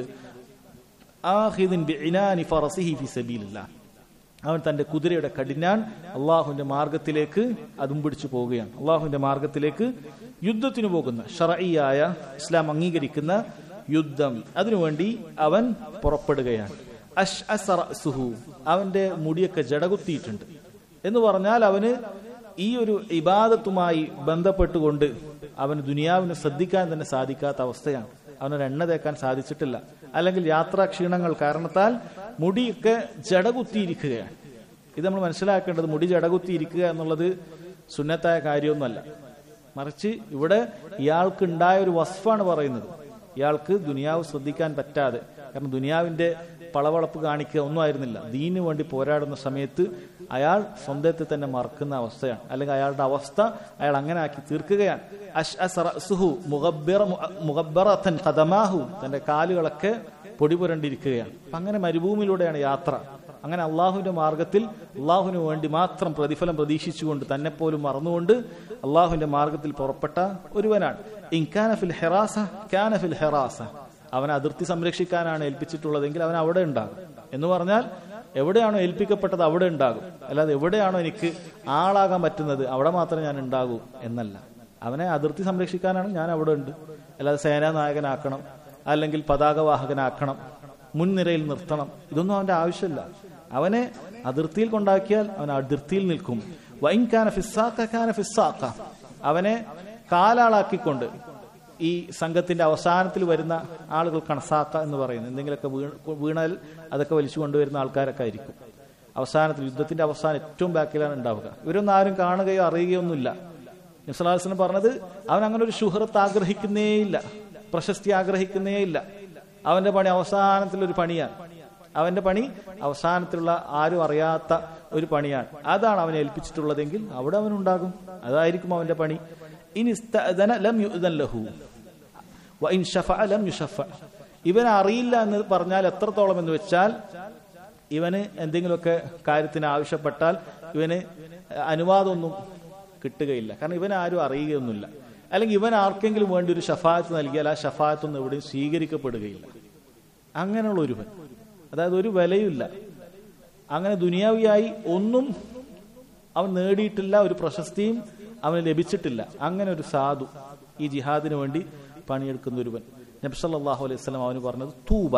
ആഹിദിൻ ബിഇനാനി ഫറസിഹി ഫി സബീലില്ലാഹ് അവൻ തന്റെ കുതിരയുടെ കടിഞ്ഞാൻ അള്ളാഹുവിന്റെ മാർഗത്തിലേക്ക് അതും പിടിച്ചു പോവുകയാണ് അള്ളാഹുവിന്റെ മാർഗത്തിലേക്ക് യുദ്ധത്തിന് പോകുന്ന ഷറഈയായ ഇസ്ലാം അംഗീകരിക്കുന്ന യുദ്ധം അതിനുവേണ്ടി അവൻ പുറപ്പെടുകയാണ് അഷ് അസറസുഹു അവന്റെ മുടിയൊക്കെ ജടകുത്തിയിട്ടുണ്ട് എന്ന് പറഞ്ഞാൽ അവന് ഈ ഒരു ഇബാദത്തുമായി ബന്ധപ്പെട്ടുകൊണ്ട് അവന് ദുനിയാവിനെ ശ്രദ്ധിക്കാൻ തന്നെ സാധിക്കാത്ത അവസ്ഥയാണ് അവനൊരു എണ്ണ തേക്കാൻ സാധിച്ചിട്ടില്ല അല്ലെങ്കിൽ യാത്രാ ക്ഷീണങ്ങൾ കാരണത്താൽ മുടിയൊക്കെ ജടകുത്തിയിരിക്കുകയാണ് ഇത് നമ്മൾ മനസ്സിലാക്കേണ്ടത് മുടി ജടകുത്തിയിരിക്കുക എന്നുള്ളത് സുന്നത്തായ കാര്യമൊന്നുമല്ല മറിച്ച് ഇവിടെ ഇയാൾക്ക് ഉണ്ടായ ഒരു വസ്ഫാണ് പറയുന്നത് ഇയാൾക്ക് ദുനിയാവ് ശ്രദ്ധിക്കാൻ പറ്റാതെ കാരണം ദുനിയാവിന്റെ പളവളപ്പ് കാണിക്കുക ഒന്നും ആയിരുന്നില്ല ദീനു വേണ്ടി പോരാടുന്ന സമയത്ത് അയാൾ സ്വന്തത്തെ തന്നെ മറക്കുന്ന അവസ്ഥയാണ് അല്ലെങ്കിൽ അയാളുടെ അവസ്ഥ അയാൾ അങ്ങനെ ആക്കി തീർക്കുകയാണ് അഷ് അസറസുഹു മുഗബ്ബിറ മുഗബ്ബറത്തൻ ഖദമാഹു തന്റെ കാലുകളൊക്കെ പൊടി പുരണ്ടിരിക്കുകയാണ് അപ്പൊ അങ്ങനെ മരുഭൂമിയിലൂടെയാണ് യാത്ര അങ്ങനെ അള്ളാഹുവിന്റെ മാർഗത്തിൽ അള്ളാഹുവിന് വേണ്ടി മാത്രം പ്രതിഫലം പ്രതീക്ഷിച്ചുകൊണ്ട് തന്നെ പോലും മറന്നുകൊണ്ട് അള്ളാഹുവിന്റെ മാർഗത്തിൽ പുറപ്പെട്ട ഒരുവനാണ് ഇൻകാനഫിൽ ഹെറാസ കാനഫിൽ ഹെറാസ അവനെ അതിർത്തി സംരക്ഷിക്കാനാണ് ഏൽപ്പിച്ചിട്ടുള്ളതെങ്കിൽ അവൻ അവിടെ ഉണ്ടാകും എന്ന് പറഞ്ഞാൽ എവിടെയാണോ ഏൽപ്പിക്കപ്പെട്ടത് അവിടെ ഉണ്ടാകും അല്ലാതെ എവിടെയാണോ എനിക്ക് ആളാകാൻ പറ്റുന്നത് അവിടെ മാത്രമേ ഞാൻ ഉണ്ടാകൂ എന്നല്ല അവനെ അതിർത്തി സംരക്ഷിക്കാനാണ് ഞാൻ അവിടെ ഉണ്ട് അല്ലാതെ സേനാനായകനാക്കണം അല്ലെങ്കിൽ പതാകവാഹകനാക്കണം മുൻനിരയിൽ നിർത്തണം ഇതൊന്നും അവന്റെ ആവശ്യമില്ല അവനെ അതിർത്തിയിൽ കൊണ്ടാക്കിയാൽ അവൻ അതിർത്തിയിൽ നിൽക്കും വൈൻകാന ഫിസ്സാക്കാന ഫിസ്സാക്ക അവനെ കാലാളാക്കിക്കൊണ്ട് ഈ സംഘത്തിന്റെ അവസാനത്തിൽ വരുന്ന ആളുകൾ കണസാക്ക എന്ന് പറയുന്നത് എന്തെങ്കിലുമൊക്കെ വീണ- വീണാൽ അതൊക്കെ വലിച്ചു കൊണ്ടുവരുന്ന ആൾക്കാരൊക്കെ ആയിരിക്കും അവസാനത്തിൽ യുദ്ധത്തിന്റെ അവസാനം ഏറ്റവും ബാക്കിലാണ് ഉണ്ടാവുക ഇവരൊന്നും ആരും കാണുകയോ അറിയുകയോ ഒന്നുമില്ല നിസ്ലാസ്ലം പറഞ്ഞത് അവൻ അങ്ങനെ ഒരു ശുഹൃത്ത് ആഗ്രഹിക്കുന്നേയില്ല പ്രശസ്തി ആഗ്രഹിക്കുന്നേയില്ല അവന്റെ പണി അവസാനത്തിൽ ഒരു പണിയാണ് അവന്റെ പണി അവസാനത്തിലുള്ള ആരും അറിയാത്ത ഒരു പണിയാണ് അതാണ് അവനെ ഏൽപ്പിച്ചിട്ടുള്ളതെങ്കിൽ അവിടെ അവനുണ്ടാകും അതായിരിക്കും അവന്റെ പണി ഇനി ഇസ്തഅദന ലം യുഅദൻ ലഹു വഇൻ ശഫഅ ലം യുശഫഅ ഇവൻ അറിയില്ല എന്ന് പറഞ്ഞാൽ എത്രത്തോളം എന്ന് വെച്ചാൽ ഇവന് എന്തെങ്കിലുമൊക്കെ കാര്യത്തിന് ആവശ്യപ്പെട്ടാൽ ഇവന് അനുവാദമൊന്നും കിട്ടുകയില്ല കാരണം ഇവൻ ആരും അറിയുകയൊന്നുമില്ല അല്ലെങ്കിൽ ഇവൻ ആർക്കെങ്കിലും വേണ്ടി ഒരു ഷഫാത്ത് നൽകിയാൽ ആ ഷഫാത്തൊന്നും എവിടെയും സ്വീകരിക്കപ്പെടുകയില്ല അങ്ങനെയുള്ള ഒരുവൻ അതായത് ഒരു വിലയുമില്ല അങ്ങനെ ദുനിയാവിയായി ഒന്നും അവൻ നേടിയിട്ടില്ല ഒരു പ്രശസ്തിയും അവന് ലഭിച്ചിട്ടില്ല അങ്ങനെ ഒരു സാധു ഈ ജിഹാദിന് വേണ്ടി പണിയെടുക്കുന്ന ഒരുവൻ നബ്സല്ലാഹു അലൈഹി സ്വലം അവന് പറഞ്ഞത് തൂബ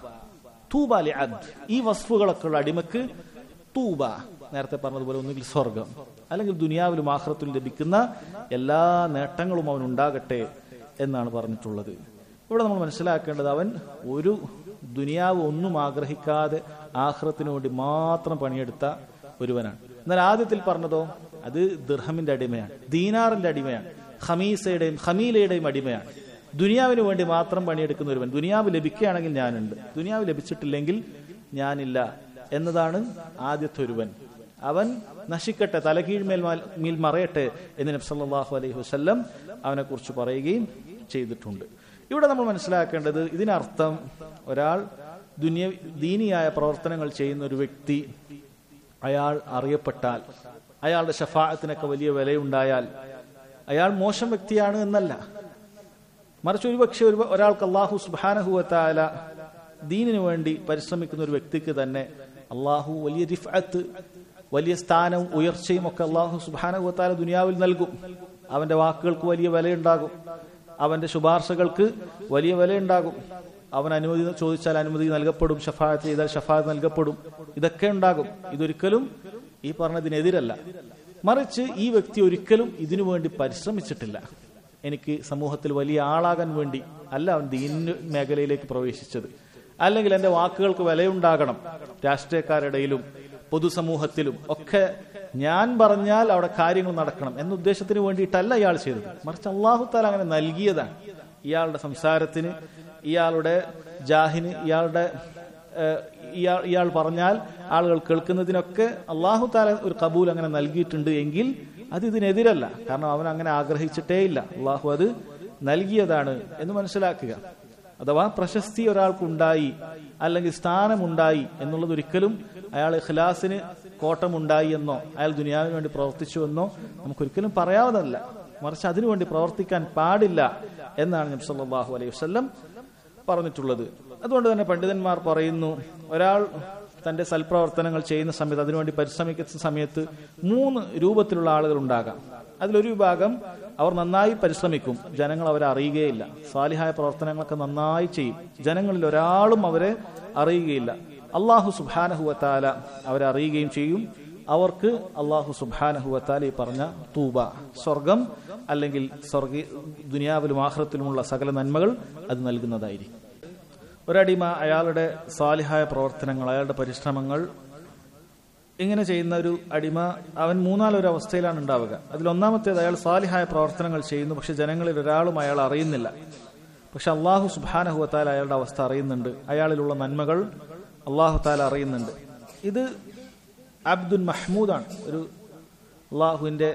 തൂബ ലി അബ്ദ്. ഈ വസ്ഫുകളൊക്കെ ഉള്ള അടിമക്ക് തൂബ നേരത്തെ പറഞ്ഞതുപോലെ ഒന്നുകിൽ സ്വർഗം അല്ലെങ്കിൽ ദുനിയാവിലും ആഹ്റത്തിലും ലഭിക്കുന്ന എല്ലാ നേട്ടങ്ങളും അവൻ ഉണ്ടാകട്ടെ എന്നാണ് പറഞ്ഞിട്ടുള്ളത് ഇവിടെ നമ്മൾ മനസ്സിലാക്കേണ്ടത് അവൻ ഒരു ദുനിയാവ് ഒന്നും ആഗ്രഹിക്കാതെ ആഹ്റത്തിന് വേണ്ടി മാത്രം പണിയെടുത്ത ഒരുവനാണ് എന്നാൽ ആദ്യത്തിൽ പറഞ്ഞതോ അത് ദിർഹമിന്റെ അടിമയാണ് ദീനാറിന്റെ അടിമയാണ് ഖമീസയുടെയും ഖമീലയുടെയും അടിമയാണ് ദുനിയാവിന് വേണ്ടി മാത്രം പണിയെടുക്കുന്ന ഒരുവൻ ദുനിയാവ് ലഭിക്കുകയാണെങ്കിൽ ഞാനുണ്ട് ദുനിയാവ് ലഭിച്ചിട്ടില്ലെങ്കിൽ ഞാനില്ല എന്നതാണ് ആദ്യത്തെ ഒരുവൻ അവൻ നശിക്കട്ടെ തലകീഴ്മേൽ മാൽ- മീൽ മറയട്ടെ എന്ന് നബി സല്ലല്ലാഹു അലൈഹി വസല്ലം അവനെ കുറിച്ച് പറയുകയും ചെയ്തിട്ടുണ്ട് ഇവിടെ നമ്മൾ മനസ്സിലാക്കേണ്ടത് ഇതിനർത്ഥം ഒരാൾ ദുനിയ ദീനിയായ പ്രവർത്തനങ്ങൾ ചെയ്യുന്ന ഒരു വ്യക്തി അയാൾ അറിയപ്പെട്ടാൽ അയാളുടെ ഷഫാഅത്തിനൊക്കെ വലിയ വിലയുണ്ടായാൽ അയാൾ മോശം വ്യക്തിയാണ് എന്നല്ല മറിച്ച് ഒരു പക്ഷേ ഒരു ഒരാൾക്ക് അള്ളാഹു സുബാനഹുവത്താല ദീനിനു വേണ്ടി പരിശ്രമിക്കുന്ന ഒരു വ്യക്തിക്ക് തന്നെ അള്ളാഹു വലിയ റിഫഅത്ത് വലിയ സ്ഥാനവും ഉയർച്ചയും ഒക്കെ അള്ളാഹു സുബാനഹുവത്താല ദുനിയാവിൽ നൽകും അവന്റെ വാക്കുകൾക്ക് വലിയ വിലയുണ്ടാകും അവന്റെ ശുപാർശകൾക്ക് വലിയ വിലയുണ്ടാകും അവൻ അനുമതി ചോദിച്ചാൽ അനുമതി നൽകപ്പെടും ഷഫാത്ത് ചെയ്താൽ ഷഫാത്ത് നൽകപ്പെടും ഇതൊക്കെ ഉണ്ടാകും ഇതൊരിക്കലും ഈ പറഞ്ഞതിനെതിരല്ല മറിച്ച് ഈ വ്യക്തി ഒരിക്കലും ഇതിനു വേണ്ടി പരിശ്രമിച്ചിട്ടില്ല എനിക്ക് സമൂഹത്തിൽ വലിയ ആളാകാൻ വേണ്ടി അല്ല അവൻ ദീന മേഖലയിലേക്ക് പ്രവേശിച്ചത് അല്ലെങ്കിൽ എന്റെ വാക്കുകൾക്ക് വിലയുണ്ടാകണം രാഷ്ട്രീയക്കാരുടെ ഇടയിലും പൊതുസമൂഹത്തിലും ഒക്കെ ഞാൻ പറഞ്ഞാൽ അവിടെ കാര്യങ്ങൾ നടക്കണം എന്ന ഉദ്ദേശത്തിന് വേണ്ടിയിട്ടല്ല ഇയാൾ ചെയ്തത് മറിച്ച് അള്ളാഹുത്താൽ അങ്ങനെ നൽകിയതാണ് ഇയാളുടെ സംസാരത്തിന് ഇയാളുടെ ജാഹിന് ഇയാളുടെ ഏഹ്, ഇയാൾ ഇയാൾ പറഞ്ഞാൽ ആളുകൾ കേൾക്കുന്നതിനൊക്കെ അള്ളാഹു താല ഒരു കബൂൽ അങ്ങനെ നൽകിയിട്ടുണ്ട് എങ്കിൽ അത് ഇതിനെതിരല്ല കാരണം അവൻ അങ്ങനെ ആഗ്രഹിച്ചിട്ടേയില്ല അള്ളാഹു അത് നൽകിയതാണ് എന്ന് മനസ്സിലാക്കുക അഥവാ പ്രശസ്തി ഒരാൾക്കുണ്ടായി അല്ലെങ്കിൽ സ്ഥാനമുണ്ടായി എന്നുള്ളത് ഒരിക്കലും അയാൾ ഇഖ്ലാസിന് കോട്ടമുണ്ടായി എന്നോ അയാൾ ദുനിയാവിന് വേണ്ടി പ്രവർത്തിച്ചു എന്നോ നമുക്കൊരിക്കലും പറയാവുന്നതല്ല മറിച്ച് അതിനുവേണ്ടി പ്രവർത്തിക്കാൻ പാടില്ല എന്നാണ് നബി സല്ലല്ലാഹു അലൈഹി വസല്ലം പറഞ്ഞിട്ടുള്ളത് അതുകൊണ്ട് തന്നെ പണ്ഡിതന്മാർ പറയുന്നു ഒരാൾ തന്റെ സൽപ്രവർത്തനങ്ങൾ ചെയ്യുന്ന സമയത്ത് അതിനുവേണ്ടി പരിശ്രമിക്കുന്ന സമയത്ത് മൂന്ന് രൂപത്തിലുള്ള ആളുകൾ ഉണ്ടാകാം അതിലൊരു വിഭാഗം അവർ നന്നായി പരിശ്രമിക്കും ജനങ്ങൾ അവരെ അറിയുകയില്ല സ്വാലിഹായ പ്രവർത്തനങ്ങളൊക്കെ നന്നായി ചെയ്യും ജനങ്ങളിൽ ഒരാളും അവരെ അറിയുകയില്ല അള്ളാഹു സുബാനഹുവത്താല അവരെ അറിയുകയും ചെയ്യും അവർക്ക് അള്ളാഹു സുബാനഹുവത്താല ഈ പറഞ്ഞ തൂബ സ്വർഗം അല്ലെങ്കിൽ സ്വർഗീ ദുനിയാവിലും ആഹ്റത്തിലുമുള്ള സകല നന്മകൾ അത് നൽകുന്നതായിരിക്കും ഒരടിമ അയാളുടെ സാലിഹായ പ്രവർത്തനങ്ങൾ അയാളുടെ പരിശ്രമങ്ങൾ ഇങ്ങനെ ചെയ്യുന്ന ഒരു അടിമ അവൻ മൂന്നാലൊരു അവസ്ഥയിലാണ് ഉണ്ടാവുക അതിൽ ഒന്നാമത്തേത് അയാൾ സാലിഹായ പ്രവർത്തനങ്ങൾ ചെയ്യുന്നു പക്ഷെ ജനങ്ങളിൽ ഒരാളും അയാൾ അറിയുന്നില്ല പക്ഷെ അള്ളാഹു സുബാനഹുവത്താൽ അയാളുടെ അവസ്ഥ അറിയുന്നുണ്ട് അയാളിലുള്ള നന്മകൾ അള്ളാഹു താല അറിയുന്നുണ്ട് ഇത് അബ്ദുൽ മഹ്മൂദാണ് ഒരു അള്ളാഹുവിന്റെ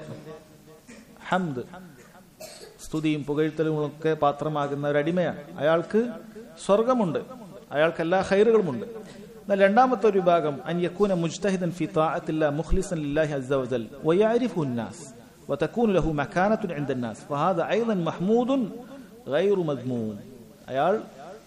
ഹംദ് സ്തുതിയും പുകഴ്ത്തലും ഒക്കെ പാത്രമാകുന്ന ഒരു അടിമയാണ് അയാൾക്ക് സ്വർഗമുണ്ട് അയാൾക്ക് എല്ലാ ഹൈറുകളുമുണ്ട് എന്നാൽ രണ്ടാമത്തെ ഒരു വിഭാഗം അൻ യക്കൂന മുജ്തഹിദൻ ഫി താഅത്തില്ല മുഖ്ലിസൻ ലില്ലാഹി അസ്സ വജൽ വയഅരിഫു الناس وتكون له مكانة عند الناس فهذا أيضا محمود غير مذموم അയാൾ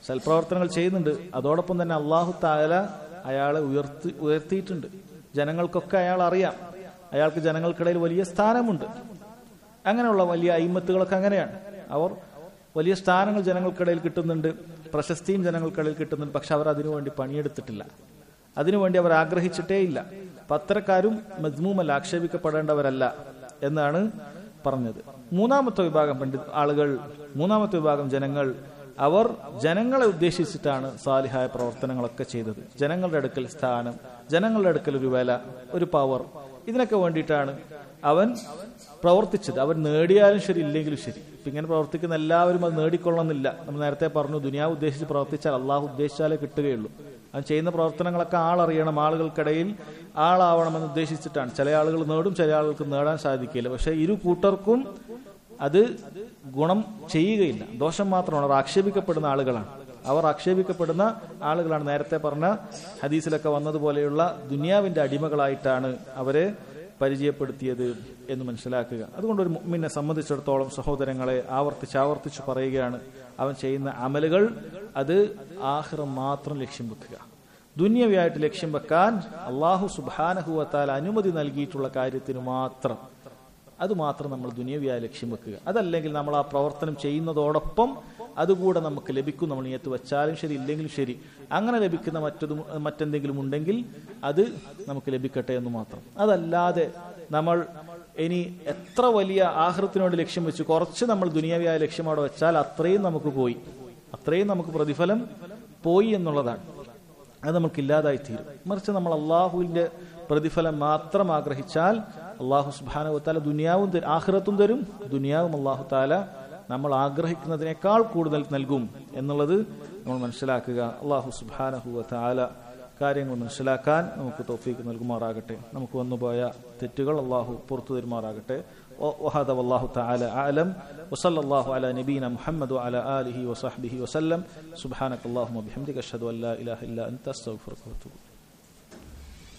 സൽപ്രവർത്തനങ്ങൾ ചെയ്യുന്നുണ്ട് അതോടൊപ്പം തന്നെ അള്ളാഹു താല അയാളെ ഉയർത്തി ഉയർത്തിയിട്ടുണ്ട് ജനങ്ങൾക്കൊക്കെ അയാൾ അറിയാം അയാൾക്ക് ജനങ്ങൾക്കിടയിൽ വലിയ സ്ഥാനമുണ്ട് അങ്ങനെയുള്ള വലിയ അയിമത്തുകളൊക്കെ അങ്ങനെയാണ് അവർ വലിയ സ്ഥാനങ്ങൾ ജനങ്ങൾക്കിടയിൽ കിട്ടുന്നുണ്ട് പ്രശസ്തിയും ജനങ്ങൾക്കിടയിൽ കിട്ടുന്നുണ്ട് പക്ഷെ അവർ അതിനുവേണ്ടി പണിയെടുത്തിട്ടില്ല അതിനുവേണ്ടി അവർ ആഗ്രഹിച്ചിട്ടേ ഇല്ല പത്രക്കാരും മജ്മൂമല്ല ആക്ഷേപിക്കപ്പെടേണ്ടവരല്ല എന്നാണ് പറഞ്ഞത് മൂന്നാമത്തെ വിഭാഗം പണ്ഡിത് ആളുകൾ മൂന്നാമത്തെ വിഭാഗം ജനങ്ങൾ അവർ ജനങ്ങളെ ഉദ്ദേശിച്ചിട്ടാണ് സാലിഹായ പ്രവർത്തനങ്ങളൊക്കെ ചെയ്തത് ജനങ്ങളുടെ അടുക്കൽ സ്ഥാനം ജനങ്ങളുടെ അടുക്കൽ ഒരു വില ഒരു പവർ ഇതിനൊക്കെ വേണ്ടിയിട്ടാണ് അവൻ പ്രവർത്തിച്ചത് അവൻ നേടിയാലും ശരി ഇല്ലെങ്കിലും ശരി ഇപ്പൊ ഇങ്ങനെ പ്രവർത്തിക്കുന്ന എല്ലാവരും അത് നേടിക്കൊള്ളണമെന്നില്ല നമ്മൾ നേരത്തെ പറഞ്ഞു ദുനിയാവ് ഉദ്ദേശിച്ച് പ്രവർത്തിച്ചാൽ അള്ളാഹു ഉദ്ദേശിച്ചാലേ കിട്ടുകയുള്ളൂ അവൻ ചെയ്യുന്ന പ്രവർത്തനങ്ങളൊക്കെ ആളറിയണം ആളുകൾക്കിടയിൽ ആളാവണമെന്ന് ഉദ്ദേശിച്ചിട്ടാണ് ചില ആളുകൾ നേടും ചില ആളുകൾക്ക് നേടാൻ സാധിക്കില്ല പക്ഷെ ഇരു കൂട്ടർക്കും അത് ഗുണം ചെയ്യുകയില്ല ദോഷം മാത്രമാണ് അവർ ആക്ഷേപിക്കപ്പെടുന്ന ആളുകളാണ് അവർ ആക്ഷേപിക്കപ്പെടുന്ന ആളുകളാണ് നേരത്തെ പറഞ്ഞ ഹദീസിലൊക്കെ വന്നതുപോലെയുള്ള ദുനിയാവിന്റെ അടിമകളായിട്ടാണ് അവരെ പരിചയപ്പെടുത്തിയത് എന്ന് മനസ്സിലാക്കുക അതുകൊണ്ട് ഒരു മുമ്മിനെ സംബന്ധിച്ചിടത്തോളം സഹോദരങ്ങളെ ആവർത്തിച്ച് ആവർത്തിച്ച് പറയുകയാണ് അവൻ ചെയ്യുന്ന അമലുകൾ അത് ആഹ്റം മാത്രം ലക്ഷ്യം വെക്കുക ദുന്യവയായിട്ട് ലക്ഷ്യം വെക്കാൻ അള്ളാഹു സുബാനഹുവത്താൽ അനുമതി നൽകിയിട്ടുള്ള കാര്യത്തിന് മാത്രം അത് മാത്രം നമ്മൾ ദുനിയവിയായ ലക്ഷ്യം വെക്കുക അതല്ലെങ്കിൽ നമ്മൾ ആ പ്രവർത്തനം ചെയ്യുന്നതോടൊപ്പം അതുകൂടെ നമുക്ക് ലഭിക്കും നമ്മൾ നിയത്ത് വെച്ചാലും ശരി ഇല്ലെങ്കിലും ശരി അങ്ങനെ ലഭിക്കുന്ന മറ്റതും മറ്റെന്തെങ്കിലും ഉണ്ടെങ്കിൽ അത് നമുക്ക് ലഭിക്കട്ടെ എന്ന് മാത്രം അതല്ലാതെ നമ്മൾ ഇനി എത്ര വലിയ ആഹൃത്തിനോട് ലക്ഷ്യം വെച്ച് കുറച്ച് നമ്മൾ ദുനിയാവിയായ ലക്ഷ്യം അവിടെ വെച്ചാൽ അത്രയും നമുക്ക് പോയി അത്രയും നമുക്ക് പ്രതിഫലം പോയി എന്നുള്ളതാണ് അത് നമുക്ക് ഇല്ലാതായി തീരും മറിച്ച് നമ്മൾ അള്ളാഹുവിന്റെ പ്രതിഫലം മാത്രം ആഗ്രഹിച്ചാൽ അള്ളാഹു സുബാന താല ദുനിയാവും തരും ആഹ്റത്തും തരും ദുനിയാവും അള്ളാഹു താല നമ്മൾ ആഗ്രഹിക്കുന്നതിനേക്കാൾ കൂടുതൽ നൽകും എന്നുള്ളത് നമ്മൾ മനസ്സിലാക്കുക അള്ളാഹു സുബാനഹുവ താല കാര്യങ്ങൾ മനസ്സിലാക്കാൻ നമുക്ക് തോഫീക്ക് നൽകുമാറാകട്ടെ നമുക്ക് വന്നുപോയ തെറ്റുകൾ അള്ളാഹു പുറത്തു തരുമാറാകട്ടെ وهذا والله تعالى أعلم وصلى الله على نبينا محمد وعلى آله وصحبه وسلم سبحانك اللهم وبحمدك أشهد أن لا إله إلا أنت أستغفرك وأتوب إليك